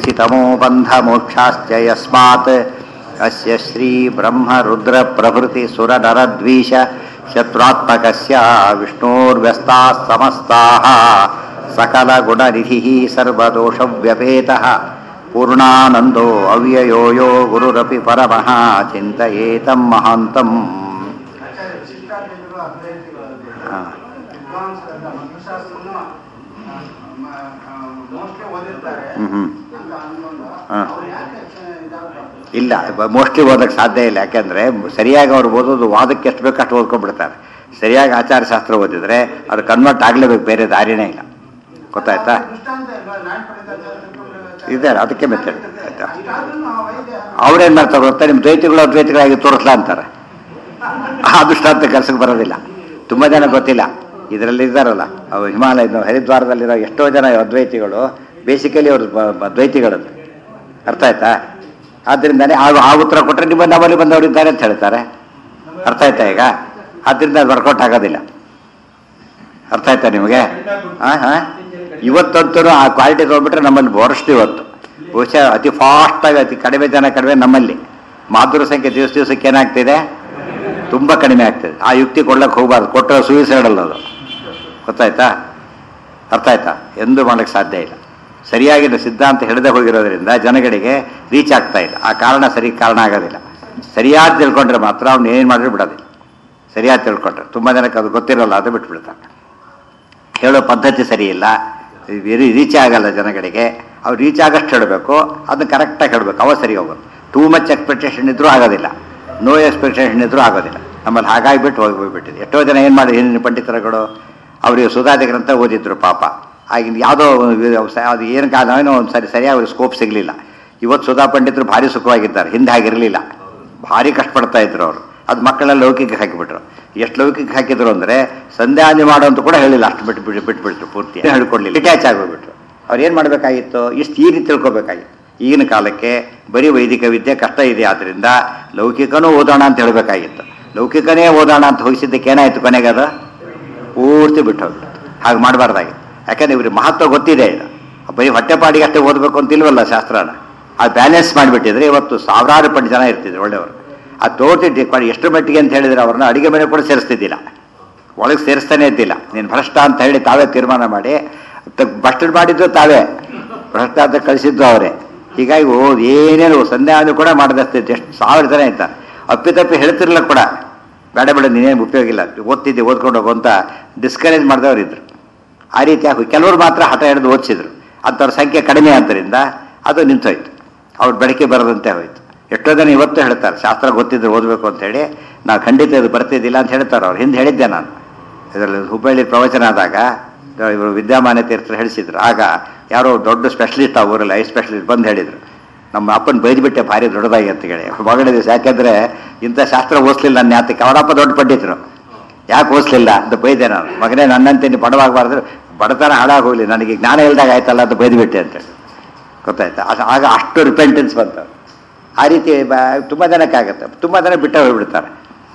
दुःखितमो बन्धमोक्षाश्च यस्मात् अस्य श्रीब्रह्मरुद्रप्रभृतिसुरनरद्वीष शत्रुत्मकस्य विष्णोर्व्यस्ताः समस्ताः सकलगुणनिधिः सर्वदोषव्यपेतः पूर्णानन्दो अव्ययो यो गुरुरपि परमः चिन्तयेतं महान्तम् ಹಾ. ಹ್ಮ್ ಹ್ಮ್ ಹಾ. ಇಲ್ಲ ಮೋಸ್ಟ್ಲಿ ಓದಕ್ಕೆ ಸಾಧ್ಯ ಇಲ್ಲ ಯಾಕೆಂದ್ರೆ ಸರಿಯಾಗಿ ಅವ್ರು ಓದೋದು ವಾದಕ್ಕೆ ಎಷ್ಟು ಬೇಕು ಅಷ್ಟು ಓದ್ಕೊಂಡ್ಬಿಡ್ತಾರೆ ಸರಿಯಾಗಿ ಆಚಾರಶಾಸ್ತ್ರ ಓದಿದ್ರೆ ಅವ್ರು ಕನ್ವರ್ಟ್ ಆಗ್ಲೇಬೇಕು ಬೇರೆ ದಾರಿನೇ ಇಲ್ಲ ಗೊತ್ತಾಯ್ತಾ ಇದ್ದಾರೆ ಅದಕ್ಕೆ ಮೆಥಡ್ ಆಯ್ತಾ ಅವ್ರೇನ್ ಮಾಡ್ತಾರೆ ಗೊತ್ತಾ ನಿಮ್ಮ ದ್ವೈತಿಗಳು ಅದ್ವೈತಿಗಳಾಗಿ ತೋರಿಸ್ಲಾ ಅಂತಾರೆ ಆ ದೃಷ್ಟಾಂತ ಕೆಲಸಕ್ಕೆ ಬರೋದಿಲ್ಲ ತುಂಬಾ ಜನ ಗೊತ್ತಿಲ್ಲ ಇದರಲ್ಲಿ ಇದ್ದಾರಲ್ಲ ಅವು ಹಿಮಾಲಯ ಹರಿದ್ವಾರದಲ್ಲಿರೋ ಎಷ್ಟೋ ಜನ ಅದ್ವೈತಿಗಳು ಬೇಸಿಕಲಿ ಅವರು ದ್ವೈತಿಗಳದ್ದು ಅರ್ಥ ಆಯ್ತಾ ಆದ್ರಿಂದಾನೆ ಆ ಆ ಉತ್ತರ ಕೊಟ್ಟರೆ ನಿಮ್ಮ ನಮ್ಮಲ್ಲಿ ಬಂದವರು ಇದ್ದಾರೆ ಅಂತ ಹೇಳ್ತಾರೆ ಅರ್ಥ ಆಯ್ತಾ ಈಗ ಆದ್ರಿಂದ ಅದು ವರ್ಕೌಟ್ ಆಗೋದಿಲ್ಲ ಅರ್ಥ ಆಯ್ತಾ ನಿಮಗೆ ಹಾ ಹಾ ಇವತ್ತಂತೂ ಆ ಕ್ವಾಲಿಟಿ ತೊಗೊಂಡ್ಬಿಟ್ರೆ ನಮ್ಮಲ್ಲಿ ಬರಷ್ಟು ಇವತ್ತು ಬಹುಶಃ ಅತಿ ಫಾಸ್ಟಾಗಿ ಅತಿ ಕಡಿಮೆ ಜನ ಕಡಿಮೆ ನಮ್ಮಲ್ಲಿ ಮಾಧುರ ಸಂಖ್ಯೆ ದಿವಸ ದಿವಸಕ್ಕೆ ಏನಾಗ್ತಿದೆ ತುಂಬ ಕಡಿಮೆ ಆಗ್ತದೆ ಆ ಯುಕ್ತಿ ಕೊಡ್ಲಕ್ಕೆ ಹೋಗಬಾರ್ದು ಕೊಟ್ಟರೆ ಸೂಯಿಸೈಡ್ ಅಲ್ಲ ಅದು ಗೊತ್ತಾಯ್ತಾ ಅರ್ಥ ಆಯ್ತಾ ಎಂದೂ ಮಾಡಕ್ಕೆ ಸಾಧ್ಯ ಇಲ್ಲ ಸರಿಯಾಗಿ ಸಿದ್ಧಾಂತ ಹಿಡಿದೇ ಹೋಗಿರೋದ್ರಿಂದ ಜನಗಳಿಗೆ ರೀಚ್ ಆಗ್ತಾ ಇಲ್ಲ ಆ ಕಾರಣ ಸರಿ ಕಾರಣ ಆಗೋದಿಲ್ಲ ಸರಿಯಾಗಿ ತಿಳ್ಕೊಂಡ್ರೆ ಮಾತ್ರ ಅವ್ನು ಏನು ಮಾಡಿದ್ರೆ ಬಿಡೋದಿಲ್ಲ ಸರಿಯಾಗಿ ತಿಳ್ಕೊಂಡ್ರೆ ತುಂಬ ಜನಕ್ಕೆ ಅದು ಗೊತ್ತಿರೋಲ್ಲ ಅದು ಬಿಟ್ಬಿಡ್ತಾರೆ ಹೇಳೋ ಪದ್ಧತಿ ಸರಿ ಇಲ್ಲ ರೀಚ್ ಆಗಲ್ಲ ಜನಗಳಿಗೆ ಅವ್ರು ರೀಚ್ ಆಗಷ್ಟು ಹೇಳಬೇಕು ಅದನ್ನ ಕರೆಕ್ಟಾಗಿ ಹೇಳಬೇಕು ಅವ ಸರಿ ಹೋಗೋದು ಟೂ ಮಚ್ ಎಕ್ಸ್ಪೆಕ್ಟೇಷನ್ ಇದ್ರೂ ಆಗೋದಿಲ್ಲ ನೋ ಎಕ್ಸ್ಪೆಕ್ಟೇಷನ್ ಇದ್ರೂ ಆಗೋದಿಲ್ಲ ನಮ್ಮಲ್ಲಿ ಹಾಗಾಗಿಬಿಟ್ಟು ಹೋಗಿ ಹೋಗ್ಬಿಟ್ಟಿದೆ ಎಷ್ಟೋ ಜನ ಏನು ಮಾಡಿ ಹಿಂದಿನ ಪಂಡಿತರುಗಳು ಅವರಿಗೆ ಸುಧಾದಿ ಗ್ರಂಥ ಓದಿದ್ರು ಪಾಪ ಆಗಿನ ಯಾವುದೋ ಅದು ಏನು ಕಾಲ ಏನೋ ಒಂದು ಸರಿ ಸರಿಯಾಗಿ ಅವ್ರಿಗೆ ಸ್ಕೋಪ್ ಸಿಗಲಿಲ್ಲ ಇವತ್ತು ಸುಧಾ ಪಂಡಿತರು ಭಾರಿ ಸುಖವಾಗಿದ್ದಾರೆ ಹಿಂದೆ ಹಾಗಿರಲಿಲ್ಲ ಭಾರಿ ಕಷ್ಟಪಡ್ತಾ ಇದ್ರು ಅವರು ಅದು ಮಕ್ಕಳೆಲ್ಲ ಲೌಕಿಕ ಹಾಕಿಬಿಟ್ರು ಎಷ್ಟು ಲೌಕಿಕ ಹಾಕಿದ್ರು ಅಂದರೆ ಸಂಧ್ಯಾನೆ ಮಾಡೋ ಅಂತ ಕೂಡ ಹೇಳಿಲ್ಲ ಅಷ್ಟು ಬಿಟ್ಟು ಬಿಟ್ಟು ಬಿಟ್ಬಿಟ್ರು ಪೂರ್ತಿ ಹೇಳ್ಕೊಡ್ಲಿಲ್ಲ ಡಿಟ್ಯಾಚ್ ಆಗೋಗ್ಬಿಟ್ರು ಅವ್ರು ಏನು ಮಾಡಬೇಕಾಗಿತ್ತು ಇಷ್ಟು ಈ ರೀತಿ ತಿಳ್ಕೊಬೇಕಾಗಿತ್ತು ಈಗಿನ ಕಾಲಕ್ಕೆ ಬರೀ ವೈದಿಕ ವಿದ್ಯೆ ಕಷ್ಟ ಇದೆ ಆದ್ದರಿಂದ ಲೌಕಿಕನೂ ಓದೋಣ ಅಂತ ಹೇಳಬೇಕಾಗಿತ್ತು ಲೌಕಿಕನೇ ಓದೋಣ ಅಂತ ಹೋಗಿಸಿದ್ದಕ್ಕೆ ಏನಾಯ್ತು ಕೊನೆಗೆ ಅದು ಪೂರ್ತಿ ಬಿಟ್ಟು ಹೋಗ್ಬಿಟ್ಟು ಹಾಗೆ ಮಾಡಬಾರ್ದಾಗಿತ್ತು ಯಾಕಂದ್ರೆ ಇವ್ರಿಗೆ ಮಹತ್ವ ಗೊತ್ತಿದೆ ಇದು ಬರೀ ಹೊಟ್ಟೆಪಾಡಿಗೆ ಅಷ್ಟೇ ಓದಬೇಕು ಅಂತಿಲ್ವಲ್ಲ ಶಾಸ್ತ್ರನ ಆ ಬ್ಯಾಲೆನ್ಸ್ ಮಾಡಿಬಿಟ್ಟಿದ್ರೆ ಇವತ್ತು ಸಾವಿರಾರು ಪಟ್ಟು ಜನ ಇರ್ತಿದ್ರು ಒಳ್ಳೆಯವರು ಆ ತೋಟಿ ಎಷ್ಟು ಮಟ್ಟಿಗೆ ಅಂತ ಹೇಳಿದ್ರೆ ಅವ್ರನ್ನ ಅಡಿಗೆ ಮನೆ ಕೂಡ ಸೇರಿಸ್ತಿದ್ದಿಲ್ಲ ಒಳಗೆ ಸೇರಿಸ್ತಾನೆ ಇದ್ದಿಲ್ಲ ನೀನು ಭ್ರಷ್ಟ ಅಂತ ಹೇಳಿ ತಾವೇ ತೀರ್ಮಾನ ಮಾಡಿ ಭ್ರಷ್ಟ ಮಾಡಿದ್ದು ತಾವೇ ಭ್ರಷ್ಟ ಅಂತ ಕಳಿಸಿದ್ದು ಅವರೇ ಹೀಗಾಗಿ ಓ ಏನೇನು ಸಂಧ್ಯಾವಧಿ ಕೂಡ ಮಾಡದಷ್ಟಿತ್ತು ಎಷ್ಟು ಸಾವಿರ ಜನ ಇದ್ದಾರೆ ಅಪ್ಪಿತಪ್ಪಿ ಹೇಳ್ತಿರ್ಲಿಲ್ಲ ಕೂಡ ಬೇಡ ಬೇಡ ನೀನೇನು ಉಪಯೋಗ ಇಲ್ಲ ಓದ್ತಿದ್ದೆ ಓದ್ಕೊಂಡು ಹೋಗು ಅಂತ ಡಿಸ್ಕರೇಜ್ ಮಾಡಿದವರು ಇದ್ರು ಆ ರೀತಿ ಆಗಿ ಕೆಲವರು ಮಾತ್ರ ಹಠ ಹಿಡಿದು ಓದಿಸಿದ್ರು ಅಂಥವ್ರ ಸಂಖ್ಯೆ ಕಡಿಮೆ ಆದ್ದರಿಂದ ಅದು ನಿಂತೋಯ್ತು ಅವ್ರ ಬೆಳಕೆ ಬರದಂತೆ ಹೋಯ್ತು ಎಷ್ಟೋ ಜನ ಇವತ್ತು ಹೇಳ್ತಾರೆ ಶಾಸ್ತ್ರ ಗೊತ್ತಿದ್ರೆ ಓದಬೇಕು ಅಂತ ಹೇಳಿ ನಾವು ಖಂಡಿತ ಇದು ಬರ್ತಿದ್ದಿಲ್ಲ ಅಂತ ಹೇಳ್ತಾರೆ ಅವ್ರು ಹಿಂದೆ ಹೇಳಿದ್ದೆ ನಾನು ಇದರಲ್ಲಿ ಹುಬ್ಬಳ್ಳಿ ಪ್ರವಚನ ಆದಾಗ ಇವರು ವಿದ್ಯಾಮಾನ್ಯ ತೀರ್ಥರು ಹೇಳಿಸಿದ್ರು ಆಗ ಯಾರೋ ದೊಡ್ಡ ಸ್ಪೆಷಲಿಸ್ಟ್ ಆ ಊರಲ್ಲಿ ಐ ಸ್ಪೆಷಲಿಸ್ಟ್ ಬಂದು ಹೇಳಿದರು ನಮ್ಮ ಅಪ್ಪನ ಬೈದ್ಬಿಟ್ಟೆ ಭಾರಿ ದೊಡ್ಡದಾಗಿ ಅಂತ ಹೇಳಿ ಮಗನೇ ದಿವಸ ಯಾಕೆಂದ್ರೆ ಇಂಥ ಶಾಸ್ತ್ರ ಓದಿಸ್ಲಿಲ್ಲ ನನ್ನ ಯಾತಕ್ಕೆ ಅವರಪ್ಪ ದೊಡ್ಡ ಪಂಡಿತರು ಯಾಕೆ ಓದಿಸ್ಲಿಲ್ಲ ಅಂತ ಬೈದೆ ನಾನು ಮಗನೇ ನನ್ನಂತೆ ನೀವು ಬಡವಾಗಬಾರ್ದು ಬಡತನ ಹಾಳಾಗೋಗ್ಲಿ ನನಗೆ ಜ್ಞಾನ ಇಲ್ದಾಗ ಆಯ್ತಲ್ಲ ಅಂತ ಬೈದ್ಬಿಟ್ಟೆ ಅಂತೇಳಿ ಗೊತ್ತಾಯ್ತಾ ಆಗ ಅಷ್ಟು ರಿಪೆಂಟೆನ್ಸ್ ಬಂತು ಆ ರೀತಿ ತುಂಬ ಜನಕ್ಕೆ ಆಗುತ್ತೆ ತುಂಬ ಜನ ಬಿಟ್ಟ ಹೋಗ್ಬಿಡ್ತಾರೆ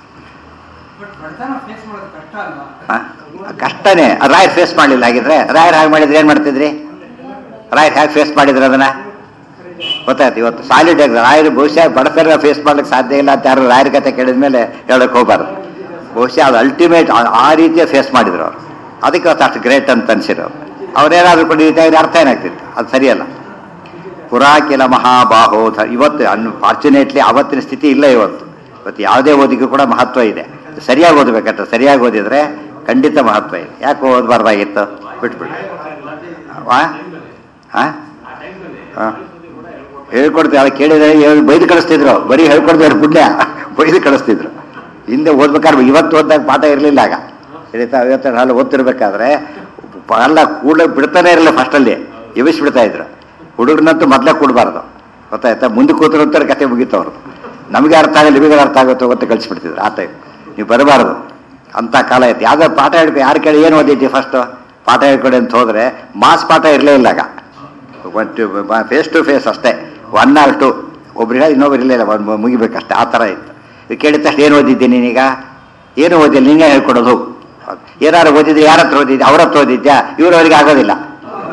ಕಷ್ಟನೇ ರಾಯರ್ ಫೇಸ್ ಮಾಡಲಿಲ್ಲ ಹಾಗಿದ್ರೆ ರಾಯರ್ ಹಾಗೆ ಮಾಡಿದ್ರೆ ಏನು ಮಾಡ್ತಿದ್ರಿ ರಾಯರ್ ಹೇಗೆ ಫೇಸ್ ಮಾಡಿದ್ರೆ ಅದನ್ನ ಗೊತ್ತಾಯ್ತು ಇವತ್ತು ಸಾಲಿಡ್ ರಾಯರ್ ಬಹುಶಃ ಬಡತನ ಫೇಸ್ ಮಾಡ್ಲಿಕ್ಕೆ ಸಾಧ್ಯ ಇಲ್ಲ ಅಂತ ಯಾರು ರಾಯರ್ ಕತೆ ಕೇಳಿದ ಮೇಲೆ ಹೇಳಕ್ ಹೋಗ್ಬಾರ್ದು ಬಹುಶಃ ಅದು ಅಲ್ಟಿಮೇಟ್ ಆ ರೀತಿಯ ಫೇಸ್ ಮಾಡಿದ್ರು ಅವರು ಅದಕ್ಕೆ ಅವತ್ತು ಅಷ್ಟು ಗ್ರೇಟ್ ಅಂತ ಅನ್ಸಿರೋರು ಅವ್ರೇನಾದ್ರೂ ಕೂಡ ರೀತಿಯಾಗಿ ಅರ್ಥ ಏನಾಗ್ತಿತ್ತು ಅದು ಸರಿಯಲ್ಲ ಪುರಾ ಕೆಲ ಮಹಾಬಾಹೋಧ ಇವತ್ತು ಅನ್ಫಾರ್ಚುನೇಟ್ಲಿ ಅವತ್ತಿನ ಸ್ಥಿತಿ ಇಲ್ಲ ಇವತ್ತು ಇವತ್ತು ಯಾವುದೇ ಓದಿಗೂ ಕೂಡ ಮಹತ್ವ ಇದೆ ಸರಿಯಾಗಿ ಓದಬೇಕಂತ ಸರಿಯಾಗಿ ಓದಿದ್ರೆ ಖಂಡಿತ ಮಹತ್ವ ಇದೆ ಯಾಕೆ ಓದಬಾರ್ದಾಗಿತ್ತು ಬಿಟ್ಬಿಟ್ಟು ವಾ ಹಾಂ ಹಾಂ ಹೇಳ್ಕೊಡ್ತೀವಿ ಅವ್ರು ಕೇಳಿದ್ರೆ ಬೈದು ಕಳಿಸ್ತಿದ್ರು ಬರೀ ಹೇಳ್ಕೊಡ್ತಾರೆ ಪುಣ್ಯ ಬೈದು ಕಳಿಸ್ತಿದ್ರು ಹಿಂದೆ ಓದ್ಬೇಕಾದ್ರೆ ಇವತ್ತು ಓದಿದಾಗ ಪಾಠ ಇರಲಿಲ್ಲ ಆಗ ಹೇಳಿತಾ ಐವತ್ತು ಹಾಲು ಓದ್ತಿರ್ಬೇಕಾದ್ರೆ ಅಲ್ಲ ಕೂಡ ಬಿಡ್ತಾನೆ ಇರಲಿಲ್ಲ ಫಸ್ಟಲ್ಲಿ ಎವಿಸ್ಬಿಡ್ತಾ ಇದ್ರು ಹುಡುಗರನ್ನಂತೂ ಮೊದಲೇ ಕೊಡಬಾರ್ದು ಗೊತ್ತಾಯ್ತಾ ಮುಂದೆ ಕೂತಿರೋಂತಾರೆ ಕತೆ ಮುಗೀತವ್ರು ನಮಗೆ ಅರ್ಥ ಆಗಲ್ಲ ನಿಮಗೆ ಅರ್ಥ ಆಗುತ್ತೋ ಗೊತ್ತ ಕಳಿಸ್ಬಿಡ್ತಿದ್ರು ಆ ಟೈಮ್ ನೀವು ಬರಬಾರ್ದು ಅಂತ ಕಾಲ ಇತ್ತು ಯಾವುದೋ ಪಾಠ ಹೇಳ್ಕೊ ಯಾರು ಕೇಳಿ ಏನು ಓದಿದ್ದಿ ಫಸ್ಟು ಪಾಠ ಹೇಳ್ಕೊಡಿ ಅಂತ ಹೋದ್ರೆ ಮಾಸ್ ಪಾಠ ಇರಲೇ ಇಲ್ಲ ಆಗ ಫೇಸ್ ಟು ಫೇಸ್ ಅಷ್ಟೇ ಒನ್ ಆರ್ ಟು ಒಬ್ರಿಗೆ ಇನ್ನೊಬ್ರು ಇರಲಿಲ್ಲ ಒಂದು ಮುಗಿಬೇಕಷ್ಟೇ ಆ ಥರ ಇತ್ತು ಇದು ಕೇಳಿದ ತಕ್ಷಣ ಏನು ಓದಿದ್ದಿ ನೀನೀಗ ಏನು ಓದಿಲ್ಲ ನೀನೇ ಹೇಳ್ಕೊಡೋದು ಹೋಗು ಏನಾರು ಓದಿದ್ರೆ ಯಾರ ಹತ್ರ ಓದಿದ್ದೆ ಅವ್ರ ಹತ್ರ ಓದಿದ್ಯಾ ಇವ್ರವ್ರಿಗೆ ಆಗೋದಿಲ್ಲ